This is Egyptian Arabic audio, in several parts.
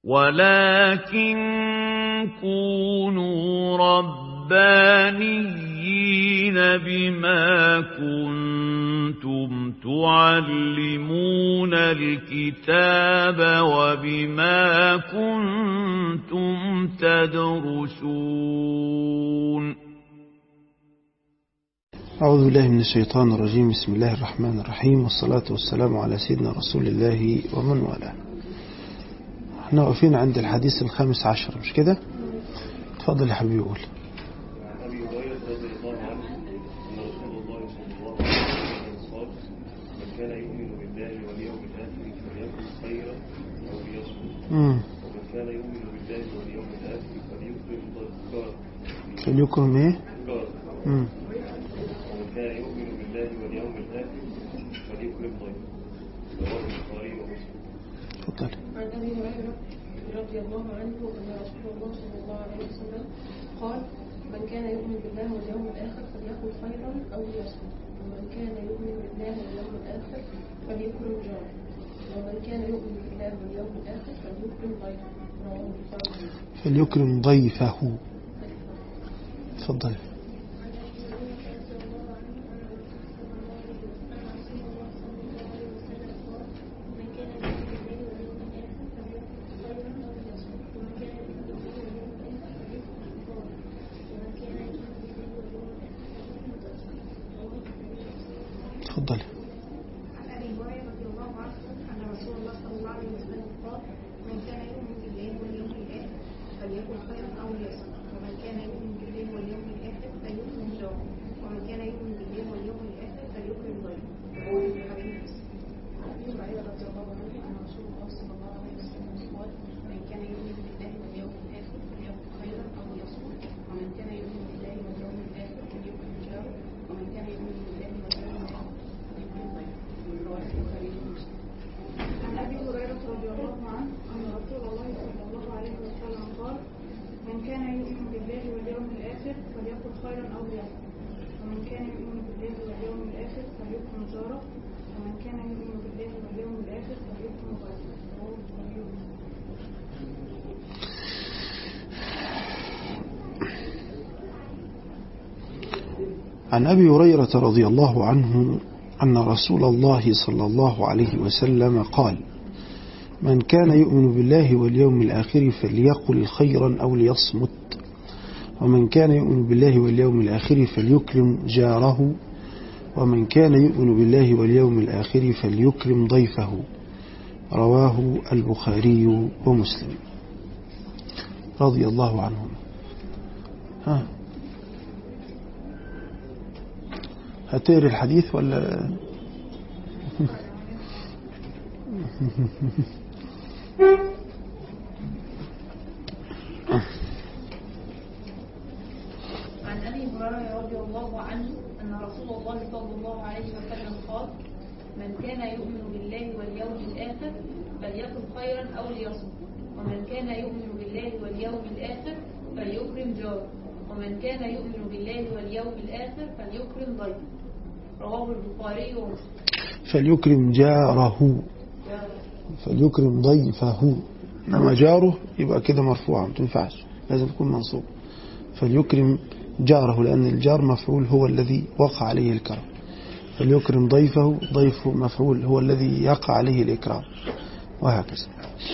ولكن كونوا ربانيين بما كنتم تعلمون الكتاب وبما كنتم تدرسون أعوذ بالله من الشيطان الرجيم بسم الله الرحمن الرحيم والصلاة والسلام على سيدنا رسول الله ومن والاه احنا واقفين عند الحديث الخامس عشر مش كده اتفضل يا حبيبي قول أبي هريرة رضي الله عنه أن رسول الله صلى الله عليه وسلم قال من كان يؤمن بالله واليوم الآخر فليكن خيرا أو ليصمت مم. ومن كان يؤمن بالله واليوم الآخر فليكرم جاره فليكرم ايه جاره مم. ومن كان يؤمن بالله واليوم الآخر فليكرم ضيفه رواه البخاري ومسلم اتفضل عن ابي هريره رضي الله عنه ان رسول الله صلى الله عليه وسلم قال من كان يؤمن بالله واليوم الاخر فليقل خيرا او ليصمت ومن كان يؤمن بالله واليوم الاخر فليكرم جاره ومن كان يؤمن بالله واليوم الاخر فليكرم ضيفه رواه البخاري ومسلم. فليكرم ضيفه اتفضل اتفضل عن ابي هريره رضي الله عنه ان رسول الله صلى الله عليه وسلم قال من كان يؤمن بالله واليوم الاخر فليكن خيرا او ليصمت ومن كان يؤمن بالله واليوم الاخر فليكرم جاره ومن كان يؤمن بالله واليوم الاخر فليكرم ضيفه رواه البخاري ومسلم. عن ابي هريره رضي الله عنه ان رسول الله صلى الله عليه وسلم قال من كان يؤمن بالله واليوم الاخر فليقل خيرا او ليصمت ومن كان يؤمن بالله واليوم الاخر فليكرم جاره ومن كان يؤمن بالله واليوم الاخر فليكرم ضيفه رواه البخاري ومسلم عن ابي هريره رضي الله عنه ان رسول الله صلى الله عليه وسلم قال من كان يؤمن بالله واليوم الاخر فليقل خيرا او ليصمت ومن كان يؤمن بالله واليوم الاخر فليكرم جاره ومن كان يؤمن بالله واليوم الاخر فليكرم ضيفه رواه البخاري ومسلم عن أبي هريرة رضي الله عنه أن رسول الله صلى الله عليه وسلم قال من كان يؤمن بالله واليوم الآخر فليقل خيرا أو ليصمت ومن كان يؤمن بالله واليوم الآخر فليكرم جاره ومن كان يؤمن بالله واليوم الآخر فليكرم ضيفه رواه البخاري ومسلم رضي الله عنهم ها هتقري الحديث ولا عن ابي هريره رضي الله عنه ان رسول الله صلى الله عليه وسلم قال من كان يؤمن بالله واليوم الاخر فليكن خيرا او ليصمت ومن كان يؤمن بالله واليوم الاخر فليكرم جاره ومن كان يؤمن بالله واليوم الاخر فليكرم ضيفه رواه البخاري ومسلم فليكرم جاره فليكرم ضيفه إنما جاره يبقى كده مرفوعة ما تنفعش لازم تكون منصوب فليكرم جاره لأن الجار مفعول هو الذي وقع عليه الكرم فليكرم ضيفه ضيفه مفعول هو الذي يقع عليه الإكرام وهكذا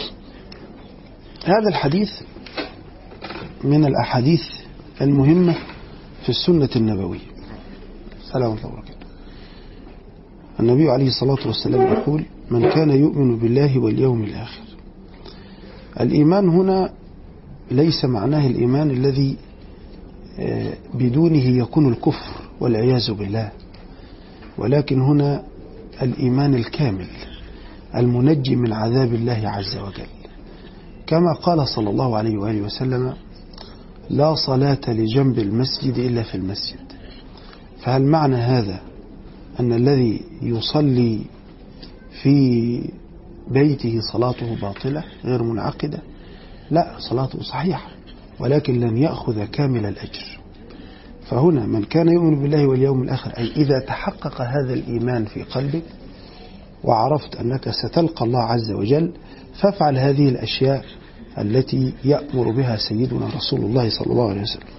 هذا الحديث من الأحاديث المهمة في السنة النبوية سلام الله وبركاته النبي عليه الصلاة والسلام يقول من كان يؤمن بالله واليوم الآخر الإيمان هنا ليس معناه الإيمان الذي آه، بدونه يكون الكفر والعياذ بالله ولكن هنا الإيمان الكامل المنجي من عذاب الله عز وجل كما قال صلى الله عليه وآله وسلم لا صلاة لجنب المسجد إلا في المسجد فهل معنى هذا أن الذي يصلي في بيته صلاته باطلة غير منعقدة لا صلاته صحيحة ولكن لن يأخذ كامل الأجر فهنا من كان يؤمن بالله واليوم الآخر أي إذا تحقق هذا الإيمان في قلبك وعرفت أنك ستلقى الله عز وجل فافعل هذه الأشياء التي يأمر بها سيدنا رسول الله صلى الله عليه وسلم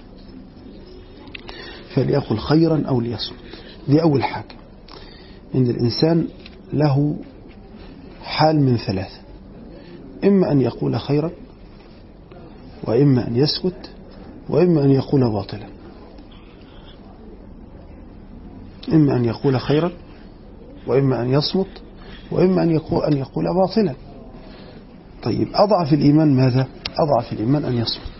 فليقل خيرا أو ليصمت دي أول حاجة إن الإنسان له حال من ثلاثة إما أن يقول خيرا وإما أن يسكت وإما أن يقول باطلا إما أن يقول خيرا وإما أن يصمت وإما أن يقول, أن يقول باطلا طيب أضعف الإيمان ماذا؟ أضعف الإيمان أن يصمت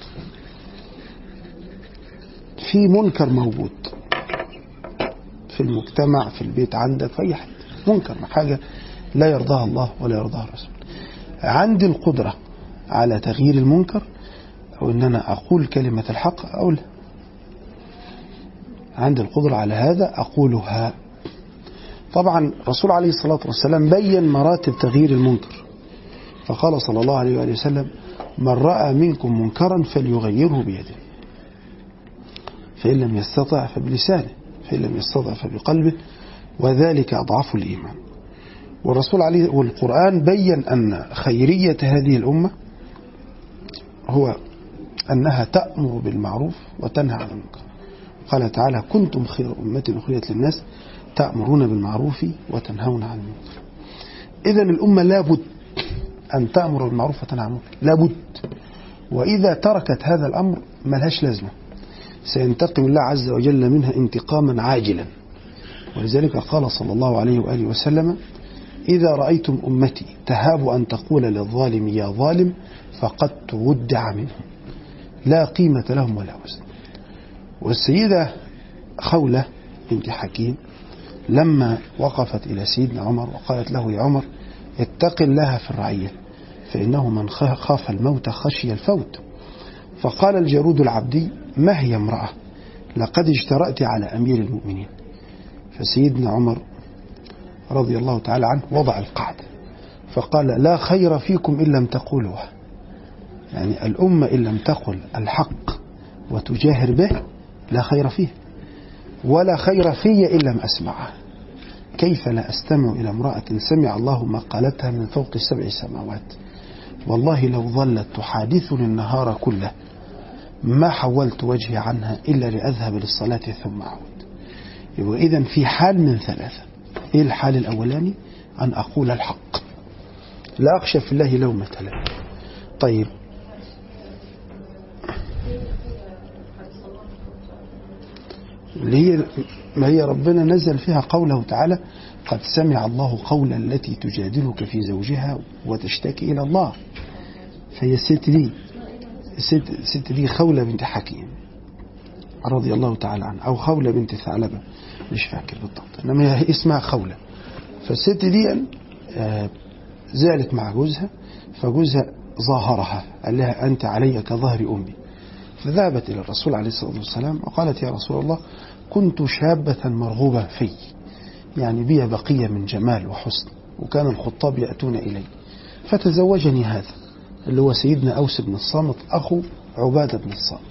في منكر موجود في المجتمع في البيت عندك في أي حد منكر حاجة لا يرضاها الله ولا يرضاها الرسول عندي القدرة على تغيير المنكر أو أن أنا أقول كلمة الحق أو لا عندي القدرة على هذا أقولها طبعا الرسول عليه الصلاة والسلام بين مراتب تغيير المنكر فقال صلى الله عليه وآله وسلم من رأى منكم منكرا فليغيره بيده فإن لم يستطع فبلسانه فإن لم يستطع فبقلبه وذلك أضعف الإيمان والرسول عليه والقرآن بين أن خيرية هذه الأمة هو أنها تأمر بالمعروف وتنهى عن المنكر قال تعالى كنتم خير أمة أخرجت للناس تأمرون بالمعروف وتنهون عن المنكر إذا الأمة لابد أن تأمر بالمعروف وتنهى عن المنكر لابد وإذا تركت هذا الأمر ملهاش لازمة سينتقم الله عز وجل منها انتقاما عاجلا ولذلك قال صلى الله عليه وآله وسلم إذا رأيتم أمتي تهاب أن تقول للظالم يا ظالم فقد تودع منهم لا قيمة لهم ولا وزن والسيدة خولة بنت حكيم لما وقفت إلى سيدنا عمر وقالت له يا عمر اتق الله في الرعية فإنه من خاف الموت خشي الفوت فقال الجرود العبدي ما هي امرأة لقد اجترأت على أمير المؤمنين فسيدنا عمر رضي الله تعالى عنه وضع القاعدة فقال لا خير فيكم إن لم تقولوها يعني الأمة إن لم تقل الحق وتجاهر به لا خير فيه ولا خير في إن لم أسمعه كيف لا أستمع إلى امرأة سمع الله مقالتها من فوق سبع سماوات والله لو ظلت تحادثني النهار كله ما حولت وجهي عنها إلا لأذهب للصلاة ثم أعود يبقى إذا في حال من ثلاثة إيه الحال الأولاني أن أقول الحق لا أخشى في الله لومة لائم طيب اللي هي ما هي ربنا نزل فيها قوله تعالى قد سمع الله قولا التي تجادلك في زوجها وتشتكي إلى الله فهي الست دي الست, الست دي خولة بنت حكيم رضي الله تعالى عنها أو خولة بنت ثعلبة مش فاكر بالضبط إنما هي اسمها خولة فالست دي زعلت مع جوزها فجوزها ظاهرها قال لها أنت علي كظهر أمي فذهبت إلى الرسول عليه الصلاة والسلام وقالت يا رسول الله كنت شابة مرغوبة في يعني بي بقية من جمال وحسن وكان الخطاب يأتون إلي فتزوجني هذا اللي هو سيدنا أوس بن الصامت أخو عبادة بن الصامت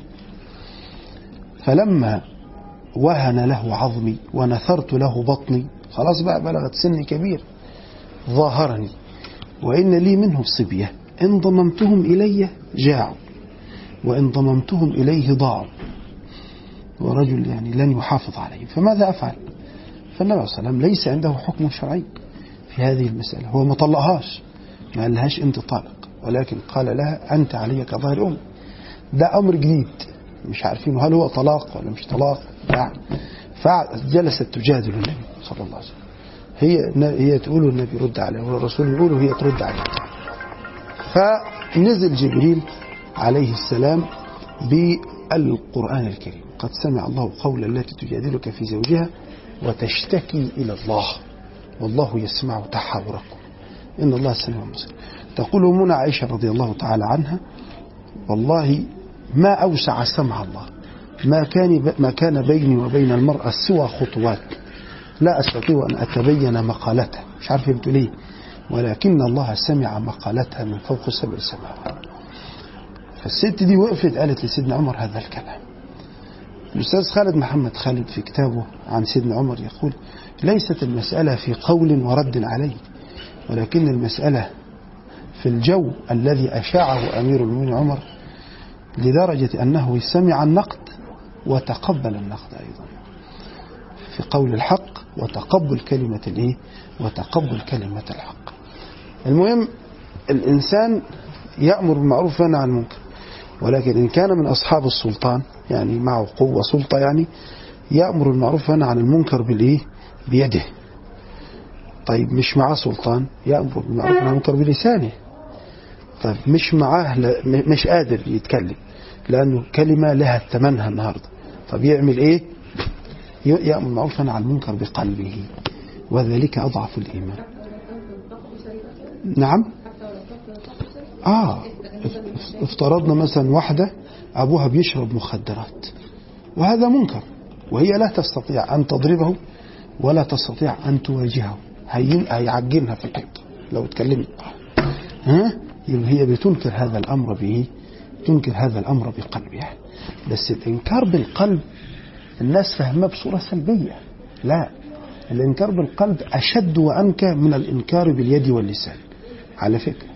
فلما وهن له عظمي ونثرت له بطني خلاص بقى بلغت سن كبير ظاهرني وإن لي منه صبية إن ضممتهم إلي جاعوا وإن ضممتهم إليه ضاعوا ورجل يعني لن يحافظ عليه فماذا أفعل فالنبي صلى الله عليه وسلم ليس عنده حكم شرعي في هذه المسألة هو ما طلقهاش ما قالهاش أنت طالق ولكن قال لها أنت علي كظهر أم ده أمر جديد مش عارفين هل هو طلاق ولا مش طلاق يعني فجلست تجادل النبي صلى الله عليه وسلم هي هي تقول النبي يرد عليه والرسول يقول وهي ترد عليه فنزل جبريل عليه السلام بالقرآن الكريم قد سمع الله قول التي تجادلك في زوجها وتشتكي إلى الله والله يسمع تحاوركم إن الله سميع بصير تقول أمنا عائشة رضي الله تعالى عنها والله ما أوسع سمع الله ما كان ما كان بيني وبين المرأة سوى خطوات لا أستطيع أن أتبين مقالتها مش عارف بتقول إيه ولكن الله سمع مقالتها من فوق سبع سماوات فالست دي وقفت قالت لسيدنا عمر هذا الكلام الأستاذ خالد محمد خالد في كتابه عن سيدنا عمر يقول ليست المسألة في قول ورد عليه ولكن المسألة في الجو الذي أشاعه أمير المؤمنين عمر لدرجة أنه سمع النقد وتقبل النقد أيضا في قول الحق وتقبل كلمة الإيه وتقبل كلمة الحق المهم الإنسان يأمر بالمعروف وينهى عن المنكر ولكن إن كان من أصحاب السلطان يعني معه قوة سلطة يعني يأمر بالمعروف وينهى عن المنكر بالإيه بيده طيب مش معاه سلطان يأمر بالمعروف وينهى عن المنكر بلسانه طيب مش معاه ل... م- مش قادر يتكلم لأنه كلمة لها ثمنها النهاردة طب يعمل إيه ي- يأمر بالمعروف وينهى عن المنكر بقلبه وذلك أضعف الإيمان نعم آه اف- افترضنا مثلا واحدة أبوها بيشرب مخدرات وهذا منكر وهي لا تستطيع أن تضربه ولا تستطيع أن تواجهه هي- هيعجنها في الحيط لو اتكلمت ها يبقى هي بتنكر هذا الأمر به تنكر هذا الأمر بقلبها بس الإنكار بالقلب الناس فهمها بصورة سلبية لا الإنكار بالقلب أشد وأنكى من الإنكار باليد واللسان على فكرة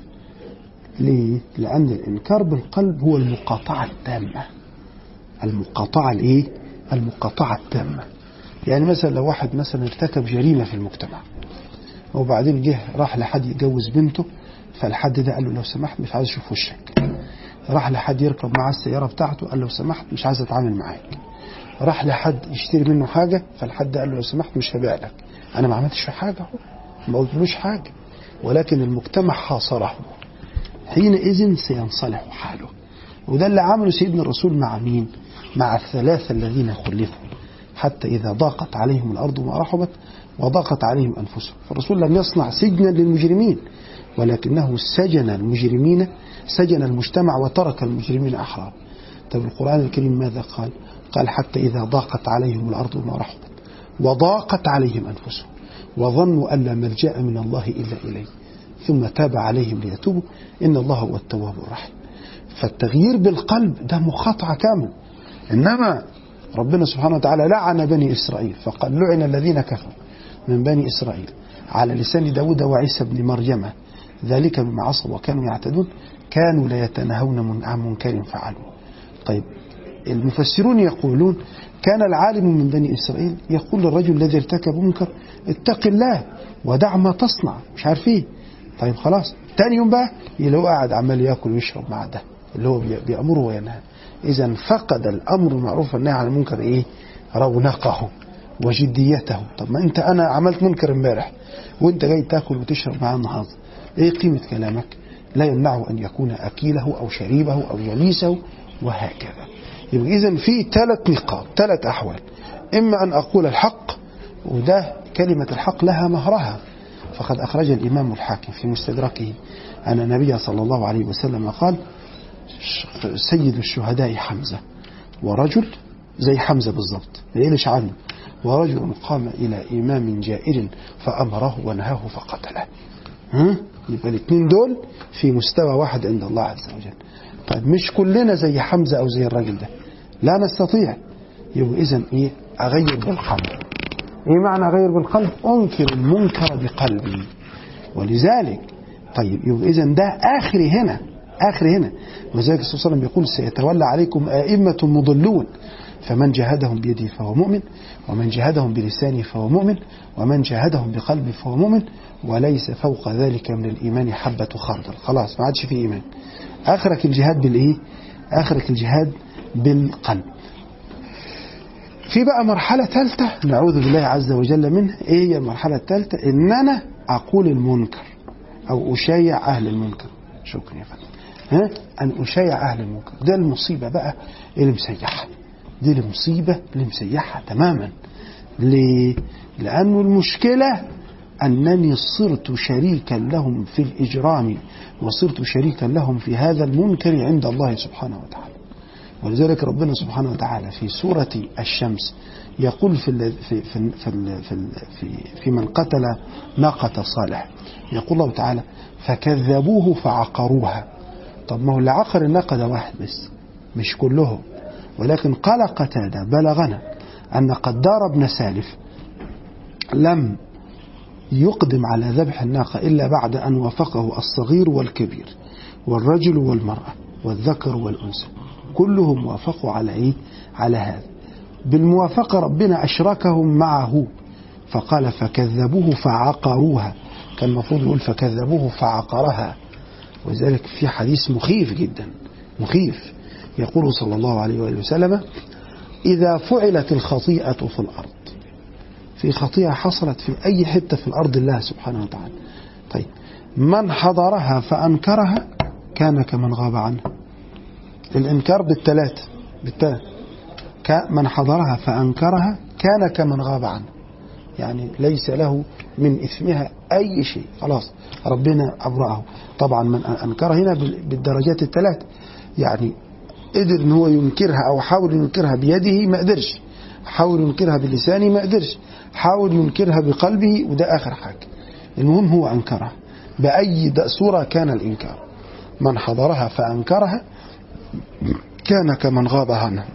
ليه؟ لأن الإنكار بالقلب هو المقاطعة التامة المقاطعة الإيه؟ المقاطعة التامة يعني مثلا لو واحد مثلا ارتكب جريمة في المجتمع وبعدين جه راح لحد يجوز بنته فالحد ده قال له لو سمحت مش عايز اشوف وشك راح لحد يركب معاه السيارة بتاعته قال له لو سمحت مش عايز اتعامل معاك راح لحد يشتري منه حاجة فالحد قال له لو سمحت مش هبيع لك انا ما عملتش حاجة اهو ما قلتلوش حاجة ولكن المجتمع حاصره حينئذ سينصلح حاله وده اللي عمله سيدنا الرسول مع مين مع الثلاثة الذين خلفوا حتى إذا ضاقت عليهم الأرض ما رحبت وضاقت عليهم أنفسهم فالرسول لم يصنع سجنا للمجرمين ولكنه سجن المجرمين سجن المجتمع وترك المجرمين أحرار طب القرآن الكريم ماذا قال قال حتى إذا ضاقت عليهم الأرض ما رحبت وضاقت عليهم أنفسهم وظنوا أن لا ملجأ من الله إلا إليه ثم تاب عليهم ليتوبوا إن الله هو التواب الرحيم فالتغيير بالقلب ده مخاطعة كامل إنما ربنا سبحانه وتعالى لعن بني إسرائيل فقال لعن الذين كفروا من بني إسرائيل على لسان داود وعيسى بن مريم ذلك بما عصوا وكانوا يعتدون كانوا لا يتناهون من عن منكر فعلوه طيب المفسرون يقولون كان العالم من بني إسرائيل يقول للرجل الذي ارتكب منكر اتق الله ودع ما تصنع مش عارف ايه طيب خلاص تاني يوم بقى يلاقوا قاعد عمال ياكل ويشرب مع ده اللي هو بي- بيأمره وينهى إذا فقد الأمر المعروف والنهي عن المنكر إيه رونقه وجديته طب ما أنت أنا عملت منكر امبارح وأنت جاي تاكل وتشرب معاه النهارده إيه قيمة كلامك لا يمنعه أن يكون أكيله أو شريبه أو جليسه وهكذا يبقى إذا في ثلاث نقاط ثلاث أحوال إما أن أقول الحق وده كلمة الحق لها مهرها فقد أخرج الإمام الحاكم في مستدركه أن النبي صلى الله عليه وسلم قال ش- سيد الشهداء حمزة ورجل زي حمزة بالضبط ما يقلش عنه ورجل قام إلى إمام جائر فأمره ونهاه فقتله ها؟ يبقى الاثنين دول في مستوى واحد عند الله عز وجل طيب مش كلنا زي حمزة أو زي الراجل ده لا نستطيع يبقى إذا إيه أغير بالقلب إيه معنى أغير بالقلب أنكر المنكر بقلبي ولذلك طيب يبقى إذا ده آخر هنا آخر هنا وذلك الرسول صلى الله عليه وسلم يقول سيتولى عليكم أئمة مضلون فمن جاهدهم بيده فهو مؤمن ومن جاهدهم بلسانه فهو مؤمن ومن جاهدهم بقلبه فهو مؤمن وليس فوق ذلك من الإيمان حبة خردل خلاص ما عادش فيه إيمان آخرك الجهاد بالإيه آخرك الجهاد بالقلب في بقى مرحلة ثالثة نعوذ بالله عز وجل منها ايه هي المرحلة الثالثة ان انا اقول المنكر او اشايع اهل المنكر شكرا يا فندم ها ان اشايع اهل المنكر ده المصيبة بقى اللي مسيحها دي المصيبة اللي مسيحها تماما ليه لانه المشكلة انني صرت شريكا لهم في الاجرام وصرت شريكا لهم في هذا المنكر عند الله سبحانه وتعالى ولذلك ربنا سبحانه وتعالى في سورة الشمس يقول في ال في في في ال في, ال في, في من قتل ناقة صالح يقول الله تعالى فكذبوه فعقروها طب ما هو اللي عقر الناقة ده واحد بس مش كلهم ولكن قال قتادة بلغنا أن قدار بن سالف لم يقدم على ذبح الناقة إلا بعد أن وافقه الصغير والكبير والرجل والمرأة والذكر والأنثى كلهم وافقوا على إيه؟ على هذا بالموافقة ربنا أشركهم معه فقال فكذبوه فعقروها كان المفروض يقول فكذبوه فعقرها وذلك في حديث مخيف جدا مخيف يقول صلى الله عليه وآله وسلم إذا فعلت الخطيئة في الأرض في خطيئة حصلت في أي حتة في الأرض الله سبحانه وتعالى طيب من حضرها فأنكرها كان كمن غاب عنها الإنكار بالثلاث بالثلاث من حضرها فأنكرها كان كمن غاب عنها يعني ليس له من إثمها أي شيء خلاص ربنا أبرأه طبعا من أنكر هنا بالدرجات الثلاث يعني قدر ان هو ينكرها او حاول ينكرها بيده ما قدرش حاول ينكرها بلسانه ما قدرش حاول ينكرها بقلبه وده اخر حاجه المهم هو انكرها باي صوره كان الانكار من حضرها فانكرها كان كمن غاب عنها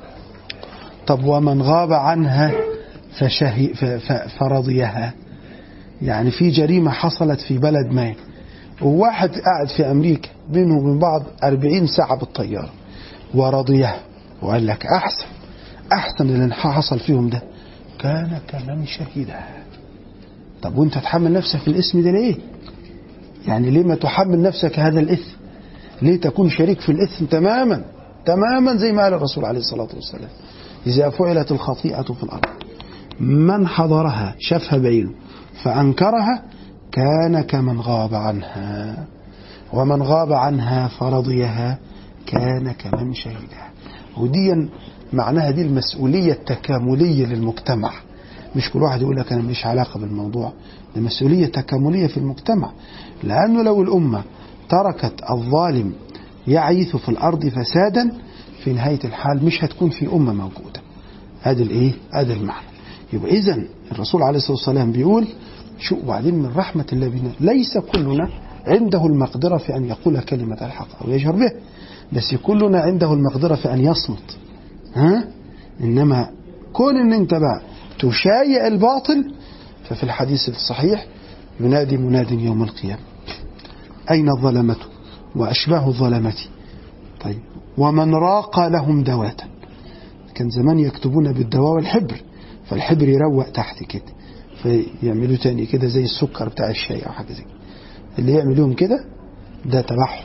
طب ومن غاب عنها فشهي فرضيها يعني في جريمه حصلت في بلد ما وواحد قاعد في امريكا بينه وبين بعض 40 ساعه بالطياره ورضيه وقال لك أحسن أحسن اللي حصل فيهم ده كان كمن شهدها طب وانت تحمل نفسك الاسم ده ليه يعني ليه ما تحمل نفسك هذا الإثم ليه تكون شريك في الإثم تماما تماما زي ما قال الرسول عليه الصلاة والسلام إذا فعلت الخطيئة في الأرض من حضرها شافها بعينه فأنكرها كان كمن غاب عنها ومن غاب عنها فرضيها كان كمن شهدها ودي معناها دي المسؤولية التكاملية للمجتمع مش كل واحد يقول لك أنا ماليش علاقة بالموضوع ده مسؤولية تكاملية في المجتمع لأنه لو الأمة تركت الظالم يعيث في الأرض فسادا في نهاية الحال مش هتكون في أمة موجودة هذا الإيه؟ هذا المعنى يبقى إذا الرسول عليه الصلاة والسلام بيقول شو وبعدين من رحمة الله بنا ليس كلنا عنده المقدرة في أن يقول كلمة الحق أو يجهر به بس كلنا عنده المقدرة في أن يصمت ها؟ إنما كون إن أنت بقى تشايع الباطل ففي الحديث الصحيح ينادي مناد يوم القيامة أين الظلمة وأشباه الظلمة طيب ومن راق لهم دواتا كان زمان يكتبون بالدواء والحبر فالحبر يروق تحت كده فيعملوا تاني كده زي السكر بتاع الشاي أو حاجة زي كده اللي يعملوهم كده ده تبعهم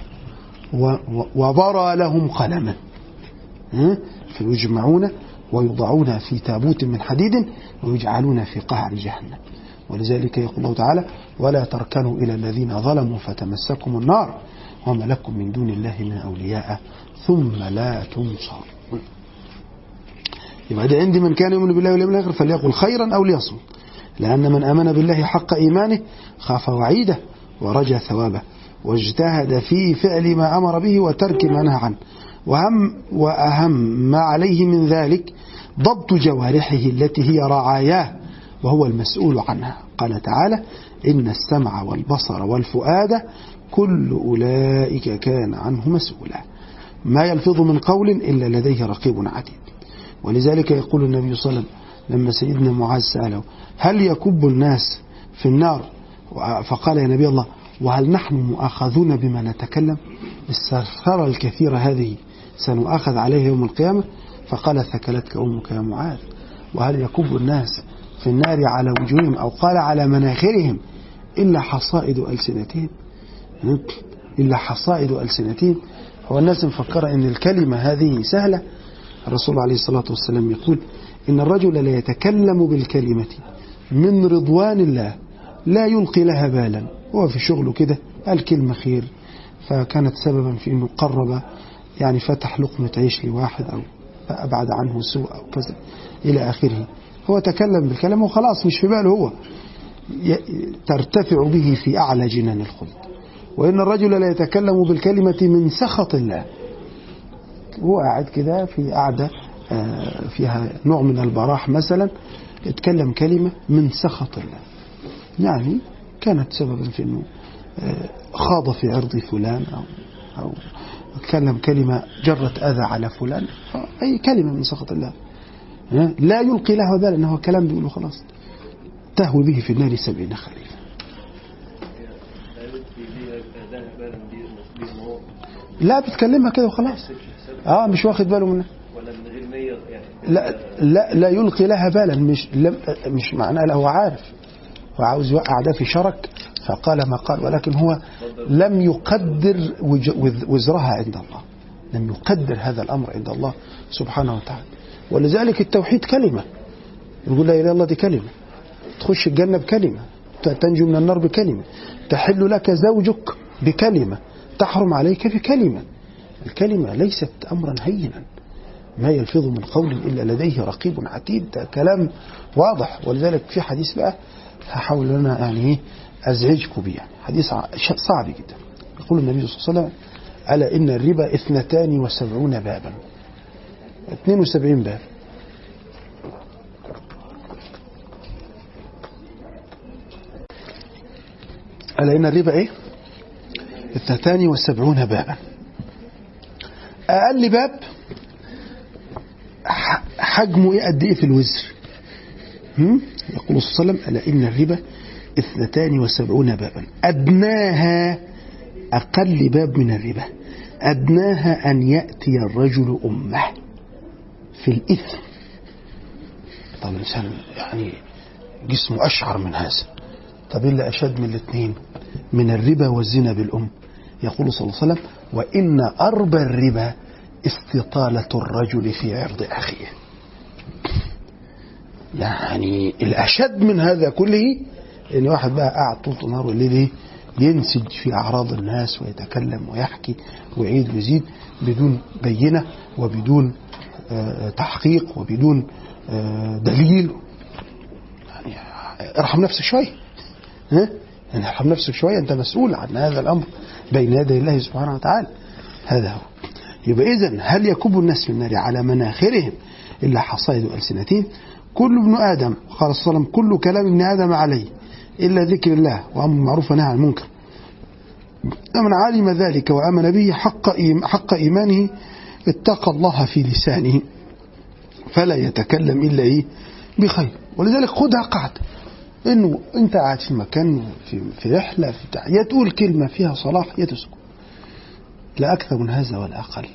وبرى لهم قلما فيجمعون ويوضعون في تابوت من حديد ويجعلون في قعر جهنم ولذلك يقول الله تعالى ولا تركنوا إلى الذين ظلموا فتمسكم النار وما لكم من دون الله من أولياء ثم لا تنصرون يبقى ده عندي من كان يؤمن بالله واليوم الآخر فليقل خيرا أو ليصمت لأن من آمن بالله حق إيمانه خاف وعيده ورجى ثوابه واجتهد في فعل ما أمر به وترك ما نهى عنه وهم وأهم ما عليه من ذلك ضبط جوارحه التي هي رعاياه وهو المسؤول عنها قال تعالى إن السمع والبصر والفؤاد كل أولئك كان عنه مسؤولا ما يلفظ من قول إلا لديه رقيب عتيد ولذلك يقول النبي صلى الله عليه وسلم لما سيدنا معاذ سأله هل يكب الناس في النار فقال يا نبي الله وهل نحن مؤاخذون بما نتكلم السرسرة الكثيرة هذه سنؤاخذ عليها يوم القيامة فقال ثكلتك أمك يا معاذ وهل يكب الناس في النار على وجوههم أو قال على مناخرهم إلا حصائد ألسنتهم إلا حصائد ألسنتهم هو الناس مفكرة أن الكلمة هذه سهلة الرسول عليه الصلاة والسلام يقول إن الرجل لا يتكلم بالكلمة من رضوان الله لا يلقي لها بالا هو في شغله كده قال كلمة خير فكانت سببا في أنه قرب يعني فتح لقمة عيش لواحد أو أبعد عنه سوء أو كذا إلى آخره هو تكلم بالكلام وخلاص مش في باله هو ترتفع به في أعلى جنان الخلد وإن الرجل لا يتكلم بالكلمة من سخط الله هو قاعد كده في قعدة فيها نوع من البراح مثلا يتكلم كلمة من سخط الله يعني كانت سببا في أنه خاض في عرض فلان أو, أو تكلم كلمة جرت أذى على فلان أي كلمة من سخط الله لا يلقي لها بال أنه كلام بيقوله خلاص تهوي به في النار سبعين خريفا قالت ليها ذهب بالا دي دي هو لا بتكلمها كده وخلاص اه مش واخد باله منها ولا من غير نية يعني لا لا لا يلقي لها بالا مش لم مش معناه لا هو عارف هو عاوز يوقع ده في شرك فقال ما قال ولكن هو لم يقدر وج- وز- وزرها عند الله لم يقدر هذا الامر عند الله سبحانه وتعالى ولذلك التوحيد كلمه يقول لا اله الا الله دي كلمه تخش الجنه بكلمه ت- تنجو من النار بكلمه تحل لك زوجك بكلمه تحرم عليك بكلمه الكلمه ليست امرا هينا ما يلفظ من قول إلا لديه رقيب عتيد ده كلام واضح ولذلك في حديث بقى هحاول أن أنا يعني إيه أزعجكم بيه يعني حديث ع- ش- صعب جدا يقول النبي صلى الله عليه وسلم ألا إن الربا اثنتان وسبعون بابا 72 باب ألا إن الربا إيه اثنتان وسبعون بابا أقل باب ح- حجمه ايه قد ايه في الوزر هم؟ يقول صلى الله عليه وسلم ألا إن الربا اثنتان وسبعون بابا أدناها أقل باب من الربا أدناها أن يأتي الرجل أمه في الإثم طب الإنسان يعني جسمه أشعر من هذا طب إيه اللي أشد من الاثنين من الربا والزنا بالأم يقول صلى الله عليه وسلم وإن أربى الربا استطالة الرجل في عرض أخيه يعني الأشد من هذا كله إن واحد بقى قاعد طول النهار والليل إيه؟ ينسج في أعراض الناس ويتكلم ويحكي ويعيد ويزيد بدون بينة وبدون آه، تحقيق وبدون آه، دليل يعني ارحم نفسك شوية ها؟ يعني ارحم نفسك شوية أنت مسؤول عن هذا الأمر بين يدي الله سبحانه وتعالى هذا هو يبقى إذن هل يكب الناس في النار على مناخرهم إلا حصائد ألسنتهم كل ابن آدم قال صلى الله عليه وسلم كل كلام ابن آدم عليه إلا ذكر الله وأمر بالمعروف ونهى عن المنكر فمن علم ذلك وآمن به حق إيم- حق إيمانه اتقى الله في لسانه فلا يتكلم إلا إيه بخير ولذلك خدها قاعدة إنه أنت قاعد في مكان في, في رحلة في بتاع يا تقول كلمة فيها صلاح يا تسكت لا أكثر من هذا ولا أقل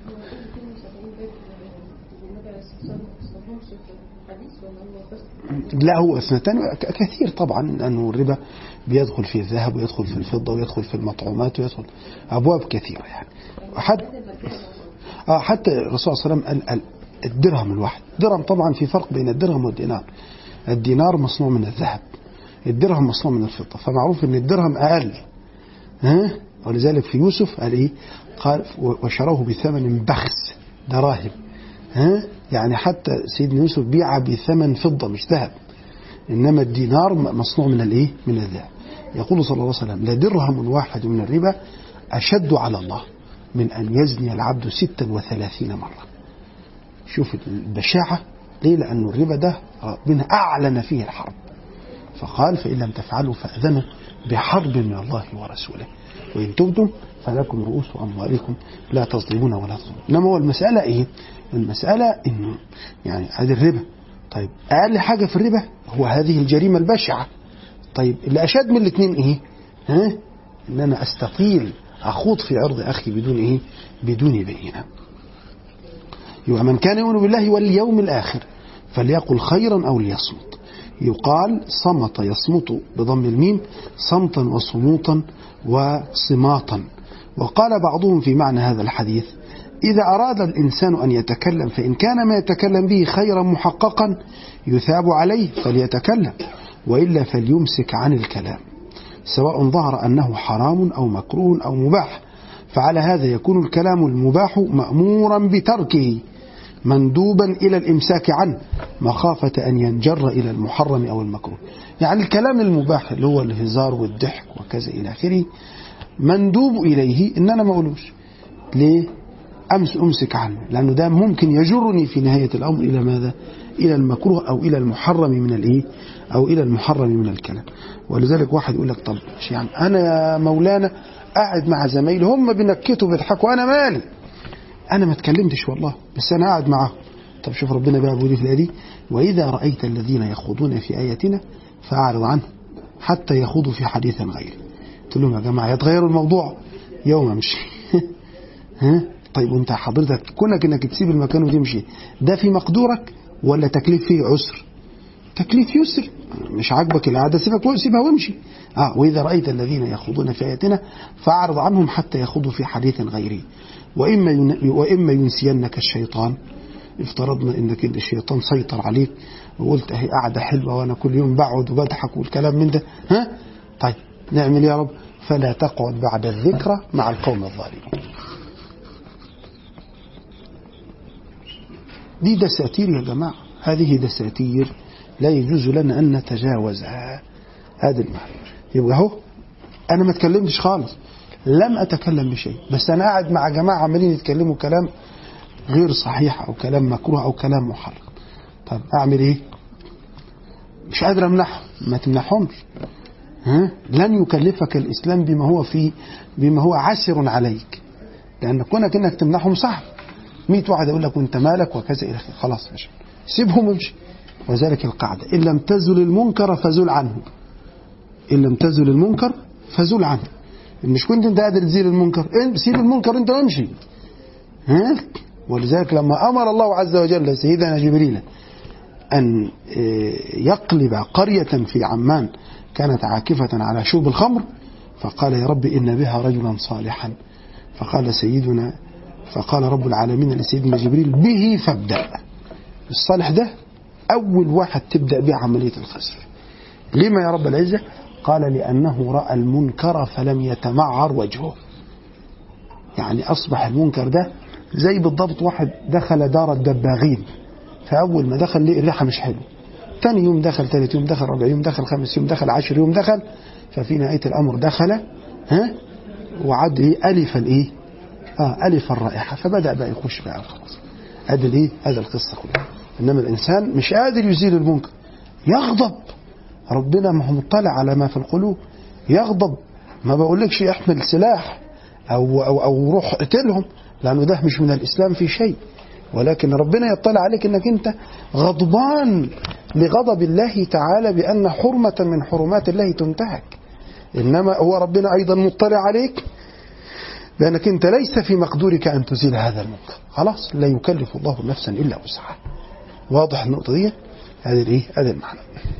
لا هو اثنتان ك- كثير طبعا لأنه الربا بيدخل في الذهب ويدخل في الفضة ويدخل في المطعومات ويدخل أبواب كثيرة يعني حتى آه حتى الرسول صلى الله عليه وسلم قال قال الدرهم الواحد درهم طبعا في فرق بين الدرهم والدينار الدينار مصنوع من الذهب الدرهم مصنوع من الفضة فمعروف ان الدرهم أقل ها ولذلك في يوسف قال ايه قال وشروه بثمن بخس دراهم ها يعني حتى سيدنا يوسف بيع بثمن فضة مش ذهب إنما الدينار مصنوع من الإيه؟ من الذهب يقول صلى الله عليه وسلم لدرهم واحد من الربا أشد على الله من أن يزني العبد ستا وثلاثين مرة شوف البشاعة ليه لأن الربا ده ربنا أعلن فيه الحرب فقال فإن لم تفعلوا فأذنوا بحرب من الله ورسوله وإن تبتم فلكم رؤوس أموالكم لا تظلمون ولا تظلمون إنما هو المسألة إيه المسألة إنه يعني هذه الربا طيب أقل حاجة في الربا هو هذه الجريمة البشعة طيب اللي أشد من الاثنين إيه ها إن أنا أستطيل أخوض في عرض أخي بدون إيه بدون بينة يبقى من كان يؤمن بالله واليوم الآخر فليقل خيرا أو ليصمت يقال صمت يصمت بضم الميم صمتا وصموتا وصماتا وقال بعضهم في معنى هذا الحديث إذا أراد الإنسان أن يتكلم فإن كان ما يتكلم به خيرا محققا يثاب عليه فليتكلم وإلا فليمسك عن الكلام سواء ظهر أنه حرام أو مكروه أو مباح فعلى هذا يكون الكلام المباح مأمورا بتركه مندوبا إلى الإمساك عنه مخافة أن ينجر إلى المحرم أو المكروه يعني الكلام المباح اللي هو الهزار والضحك وكذا إلى آخره مندوب إليه إن أنا ما أقولوش ليه أمس أمسك عنه لأنه ده ممكن يجرني في نهاية الأمر إلى ماذا إلى المكروه أو إلى المحرم من الإيه أو إلى المحرم من الكلام ولذلك واحد يقول لك طب يعني أنا يا مولانا قاعد مع زمايلي هم بينكتوا بيضحكوا أنا مالي أنا ما اتكلمتش والله بس أنا قاعد معاهم طب شوف ربنا بقى بيقول إيه في الآية دي وإذا رأيت الذين يخوضون في آياتنا فأعرض عنهم حتى يخوضوا في حديث غيره قلت لهم يا جماعة يتغيروا الموضوع يوم أمشي ها طيب وانت حضرتك كونك انك تسيب المكان وتمشي ده في مقدورك ولا تكليف فيه عسر تكليف يسر مش عاجبك العاده سيبك سيبها وامشي اه واذا رايت الذين يخوضون في اياتنا فاعرض عنهم حتى يخوضوا في حديث غيره واما ين... واما ينسينك الشيطان افترضنا انك انت الشيطان سيطر عليك وقلت اهي قاعده حلوه وانا كل يوم بقعد وبضحك والكلام من ده ها طيب نعمل يا رب فلا تقعد بعد الذكرى مع القوم الظالمين دي دساتير يا جماعة هذه دساتير لا يجوز لنا أن نتجاوزها هذا المعنى يبقى هو أنا ما اتكلمتش خالص لم أتكلم بشيء بس أنا قاعد مع جماعة عمالين يتكلموا كلام غير صحيح أو كلام مكروه أو كلام محرم طب أعمل إيه مش قادر أمنحهم ما تمنحهمش ها؟ لن يكلفك الإسلام بما هو فيه بما هو عسر عليك لأن كونك إنك تمنحهم صعب 100 واحد يقول لك وانت مالك وكذا الى اخره خلاص ماشي سيبهم وامشي وذلك القاعده ان لم تزل المنكر فزل عنه ان لم تزل المنكر فزل عنه مش كنت انت قادر تزيل المنكر إيه سيب المنكر انت وامشي ها ولذلك لما امر الله عز وجل سيدنا جبريل ان يقلب قريه في عمان كانت عاكفه على شرب الخمر فقال يا رب ان بها رجلا صالحا فقال سيدنا فقال رب العالمين لسيدنا جبريل به فابدأ الصالح ده أول واحد تبدأ به عملية الخسف لما يا رب العزة قال لأنه رأى المنكر فلم يتمعر وجهه يعني أصبح المنكر ده زي بالضبط واحد دخل دار الدباغين فأول ما دخل لقي الريحة مش حلوه ثاني يوم دخل ثالث يوم دخل رابع يوم دخل خامس يوم دخل عشر يوم دخل ففي نهاية الأمر دخل ها وعد إيه ألف الإيه آه ألف الرائحة فبدأ بقى يخش بقى خلاص هذا الإيه هذا القصة كلها إنما الإنسان مش قادر يزيل المنكر يغضب ربنا ما هو مطلع على ما في القلوب يغضب ما بقولكش احمل سلاح أو, أو, أو روح اقتلهم لأنه ده مش من الإسلام في شيء ولكن ربنا يطلع عليك انك انت غضبان لغضب الله تعالى بأن حرمة من حرمات الله تنتهك إنما هو ربنا أيضا مطلع عليك بأنك أنت ليس في مقدورك أن تزيل هذا المنكر خلاص لا يكلف الله نفسا إلا وسعها واضح النقطة دي هذا الإيه هذا المعنى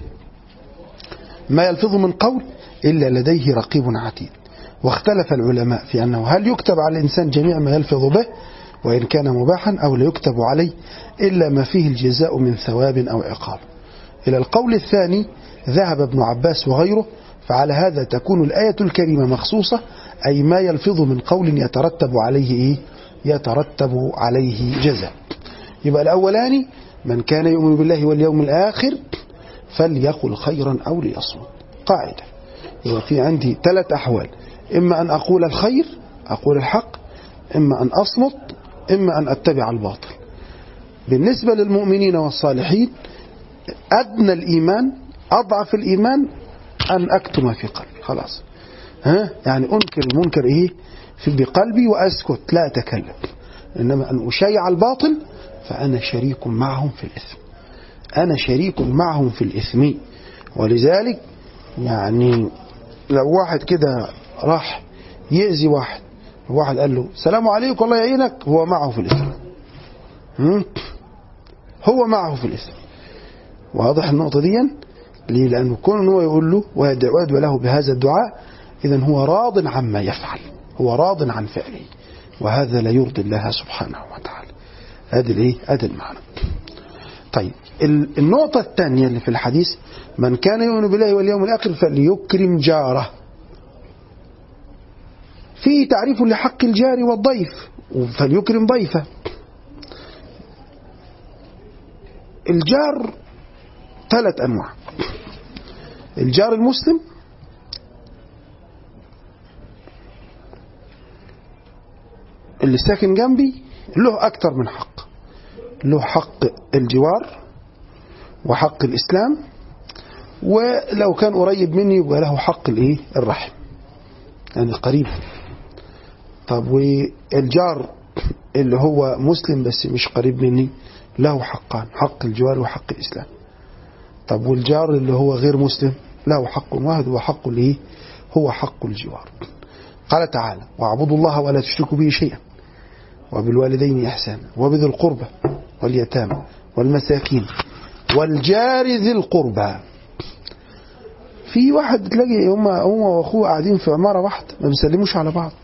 ما يلفظ من قول إلا لديه رقيب عتيد واختلف العلماء في أنه هل يكتب على الإنسان جميع ما يلفظ به وإن كان مباحا أو لا يكتب عليه إلا ما فيه الجزاء من ثواب أو عقاب إلى القول الثاني ذهب ابن عباس وغيره فعلى هذا تكون الآية الكريمة مخصوصة أي ما يلفظ من قول يترتب عليه إيه؟ يترتب عليه جزاء يبقى الأولاني من كان يؤمن بالله واليوم الآخر فليقل خيرا أو ليصمت قاعدة يبقى في عندي ثلاث أحوال إما أن أقول الخير أقول الحق إما أن أصمت إما أن أتبع الباطل بالنسبة للمؤمنين والصالحين أدنى الإيمان أضعف الإيمان أن أكتم في قلبي خلاص ها يعني أنكر المنكر إيه في بقلبي وأسكت لا أتكلم إنما أن أشيع الباطل فأنا شريك معهم في الإثم أنا شريك معهم في الإثم ولذلك يعني لو واحد كده راح يأذي واحد واحد قال له سلام عليكم الله يعينك هو معه في الإثم هو معه في الإثم واضح النقطة دي ليه لأنه كون هو يقول له ويدعو له بهذا الدعاء إذا هو راض عما يفعل هو راض عن فعله وهذا لا يرضي الله سبحانه وتعالى هذا الايه هذا المعنى طيب النقطة الثانية اللي في الحديث من كان يؤمن بالله واليوم الآخر فليكرم جاره في تعريف لحق الجار والضيف فليكرم ضيفه الجار ثلاث أنواع الجار المسلم اللي ساكن جنبي له أكثر من حق له حق الجوار وحق الإسلام ولو كان قريب مني يبقى له حق الايه الرحم يعني قريب طب والجار اللي هو مسلم بس مش قريب مني له حقان حق الجوار وحق الإسلام طب والجار اللي هو غير مسلم له حق واحد وحق الايه هو حق الجوار قال تعالى واعبدوا الله ولا تشركوا به شيئا وبالوالدين إحسانا وبذي القربى واليتامى والمساكين والجار ذي القربى في واحد تلاقي هم هم واخوه قاعدين في عماره واحده ما بيسلموش على بعض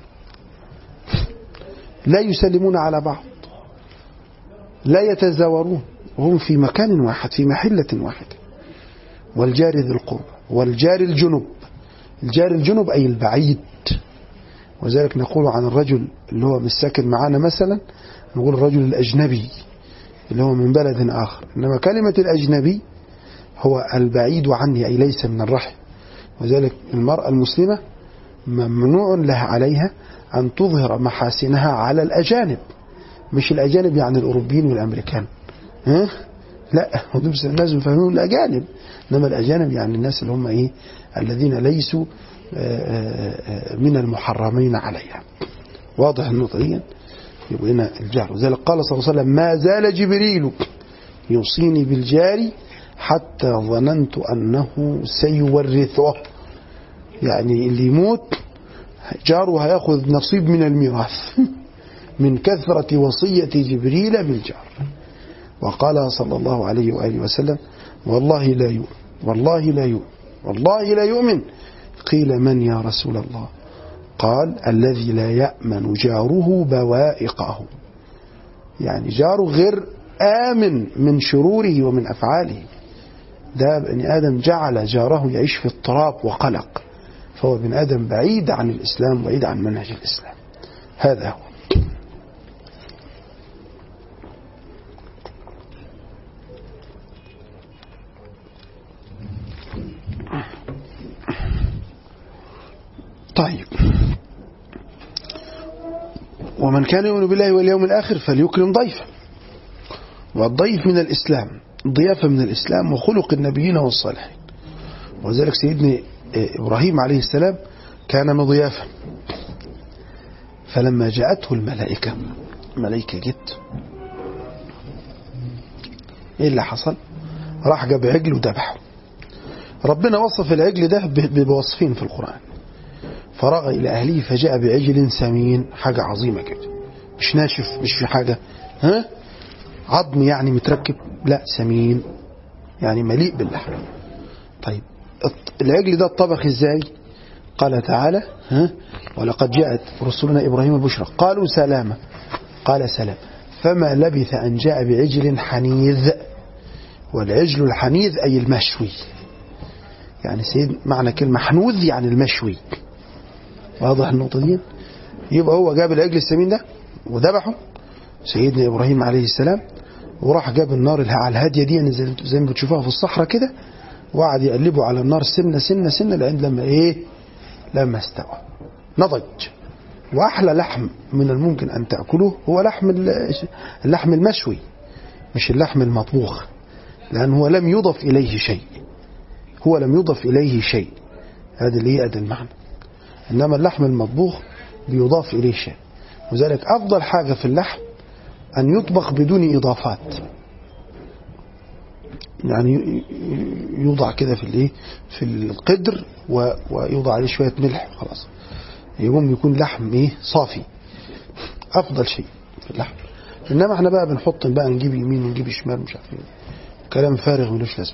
لا يسلمون على بعض لا يتزاورون وهم في مكان واحد في محلة واحدة والجار ذي القربى والجار الجنب الجار الجنب أي البعيد وذلك نقول عن الرجل اللي هو مش ساكن معانا مثلا نقول الرجل الأجنبي اللي هو من بلد آخر إنما كلمة الأجنبي هو البعيد عني أي ليس من الرحم وذلك المرأة المسلمة ممنوع لها عليها أن تظهر محاسنها على الأجانب مش الأجانب يعني الأوروبيين والأمريكان ها؟ لا هم الناس فاهمين الأجانب إنما الأجانب يعني الناس اللي هم إيه الذين ليسوا من المحرمين عليها واضح النقطة دي يبقى هنا الجار وذلك قال صلى الله عليه وسلم ما زال جبريل يوصيني بالجار حتى ظننت أنه سيورثه يعني اللي يموت جاره هياخذ نصيب من الميراث من كثرة وصية جبريل بالجار وقال صلى الله عليه وآله وسلم والله لا يؤمن والله لا يؤمن والله لا يؤمن قيل من يا رسول الله قال الذي لا يأمن جاره بوائقه يعني جاره غير آمن من شروره ومن أفعاله ده بني آدم جعل جاره يعيش في اضطراب وقلق فهو بن آدم بعيد عن الإسلام بعيد عن منهج الإسلام هذا هو طيب ومن كان يؤمن بالله واليوم الآخر فليكرم ضيفه والضيف من الإسلام الضيافة من الإسلام وخلق النبيين والصالحين وذلك سيدنا إبراهيم عليه السلام كان مضيافا فلما جاءته الملائكة ملائكة جت ايه اللي حصل راح جاب عجل وذبحه ربنا وصف العجل ده بوصفين في القرآن فرغ إلى أهله فجاء بعجل سمين حاجة عظيمة كده مش ناشف مش في حاجة ها عظم يعني متركب لا سمين يعني مليء باللحم طيب العجل ده اتطبخ ازاي قال تعالى ها ولقد جاءت رسلنا إبراهيم البشرى قالوا سلاما قال سلام فما لبث أن جاء بعجل حنيذ والعجل الحنيذ أي المشوي يعني سيد معنى كلمة حنوذ يعني المشوي واضح النقطة دي يبقى هو جاب العجل السمين ده وذبحه سيدنا إبراهيم عليه السلام وراح جاب النار على الهادية دي زي ما بتشوفوها في الصحراء كده وقعد يقلبه على النار سنة سنة سنة لعند لما ايه لما استوى نضج وأحلى لحم من الممكن أن تأكله هو لحم اللحم المشوي مش اللحم المطبوخ لأنه هو لم يضف إليه شيء هو لم يضف إليه شيء هذا اللي هي المعنى إنما اللحم المطبوخ بيضاف إليه شيء وذلك أفضل حاجة في اللحم أن يطبخ بدون إضافات يعني يوضع كده في الايه في القدر ويوضع عليه شويه ملح خلاص يقوم يكون لحم ايه صافي افضل شيء في اللحم انما احنا بقى بنحط بقى نجيب يمين ونجيب شمال مش عارف ايه كلام فارغ ملوش لازمه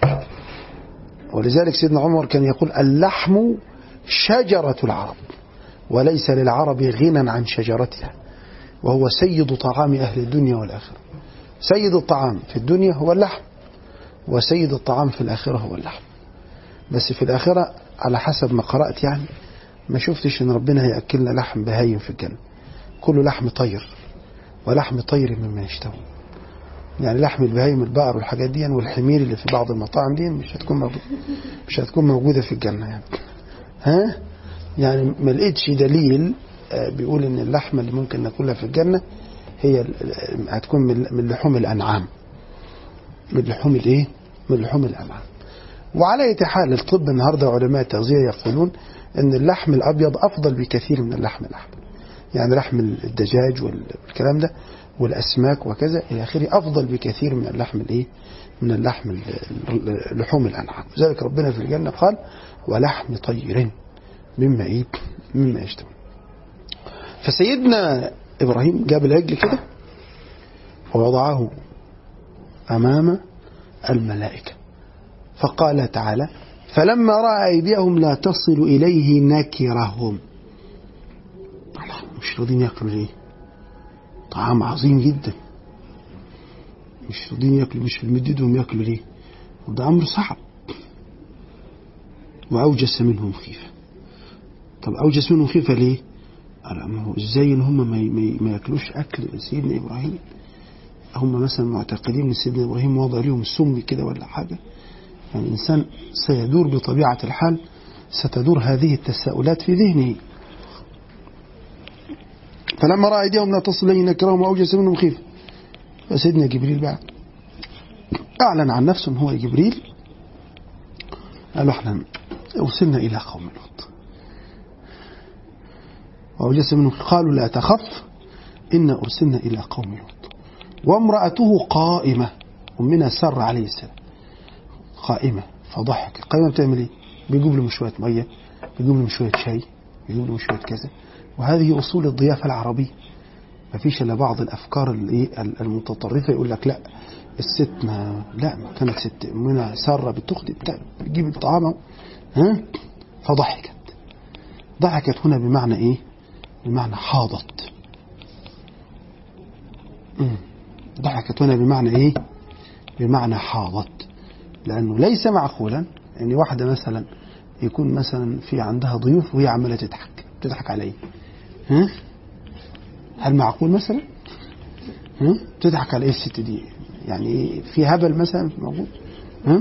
ولذلك سيدنا عمر كان يقول اللحم شجرة العرب وليس للعرب غنى عن شجرتها وهو سيد طعام أهل الدنيا والآخرة سيد الطعام في الدنيا هو اللحم وسيد الطعام في الآخرة هو اللحم بس في الآخرة على حسب ما قرأت يعني ما شفتش ان ربنا هيأكلنا لحم بهايم في الجنة كله لحم طير ولحم طير مما يشتهون يعني لحم البهايم البقر والحاجات دي والحمير اللي في بعض المطاعم دي مش هتكون موجودة مش هتكون موجودة في الجنة يعني ها يعني ما لقيتش دليل بيقول ان اللحمة اللي ممكن ناكلها في الجنة هي هتكون من لحوم الأنعام من لحوم الايه من لحوم الانعام وعلى اي حال الطب النهارده علماء التغذيه يقولون ان اللحم الابيض افضل بكثير من اللحم الاحمر يعني لحم الدجاج والكلام ده والأسماك وكذا إلى آخره أفضل بكثير من اللحم الإيه؟ من اللحم ال- ال- لحوم الأنعام لذلك ربنا في الجنة قال ولحم طير مما إيه؟ مما يشتهون فسيدنا إبراهيم جاب العجل كده ووضعه أمام الملائكة فقال تعالى فلما رأى أيديهم لا تصل إليه نكرهم الله، مش راضين ياكلوا ليه طعام عظيم جدا مش راضين ياكلوا مش في مديدهم ياكلوا ليه وده أمر صعب وأوجس منهم خيفة طب أوجس منهم خيفة ليه قال ما هو ازاي ان هم ما, ما, ما ياكلوش اكل سيدنا ابراهيم هم مثلا معتقدين ان سيدنا ابراهيم وضع لهم سم كده ولا حاجه يعني الانسان سيدور بطبيعه الحال ستدور هذه التساؤلات في ذهنه فلما راى ايديهم لا تصل اليه نكرهم واوجس منهم خيفه فسيدنا جبريل بقى اعلن عن نفسه ان هو جبريل قالوا احنا وصلنا الى قوم لوط وأوجس منهم قالوا لا تخف إن أرسلنا إلى قوم لوط وامرأته قائمة أمنا سر عليه السلام قائمة فضحك قائمة بتعمل إيه؟ بيجيب لهم شوية مية بيجيب لهم شوية شاي بيجيب لهم شوية كذا وهذه أصول الضيافة العربية ما فيش إلا بعض الأفكار الإيه المتطرفة يقول لك لا الست ما لا ما كانت ست أمنا سارة بتخدم بتاع- بتجيب الطعام أهو. ها فضحكت ضحكت هنا بمعنى إيه؟ بمعنى حاضت مم. ضحكت هنا بمعنى ايه بمعنى حاضت لانه ليس معقولا ان واحده مثلا يكون مثلا في عندها ضيوف وهي عماله تضحك تضحك على ايه ها هل معقول مثلا ها تضحك على ايه الست دي يعني إيه؟ في هبل مثلا موجود ها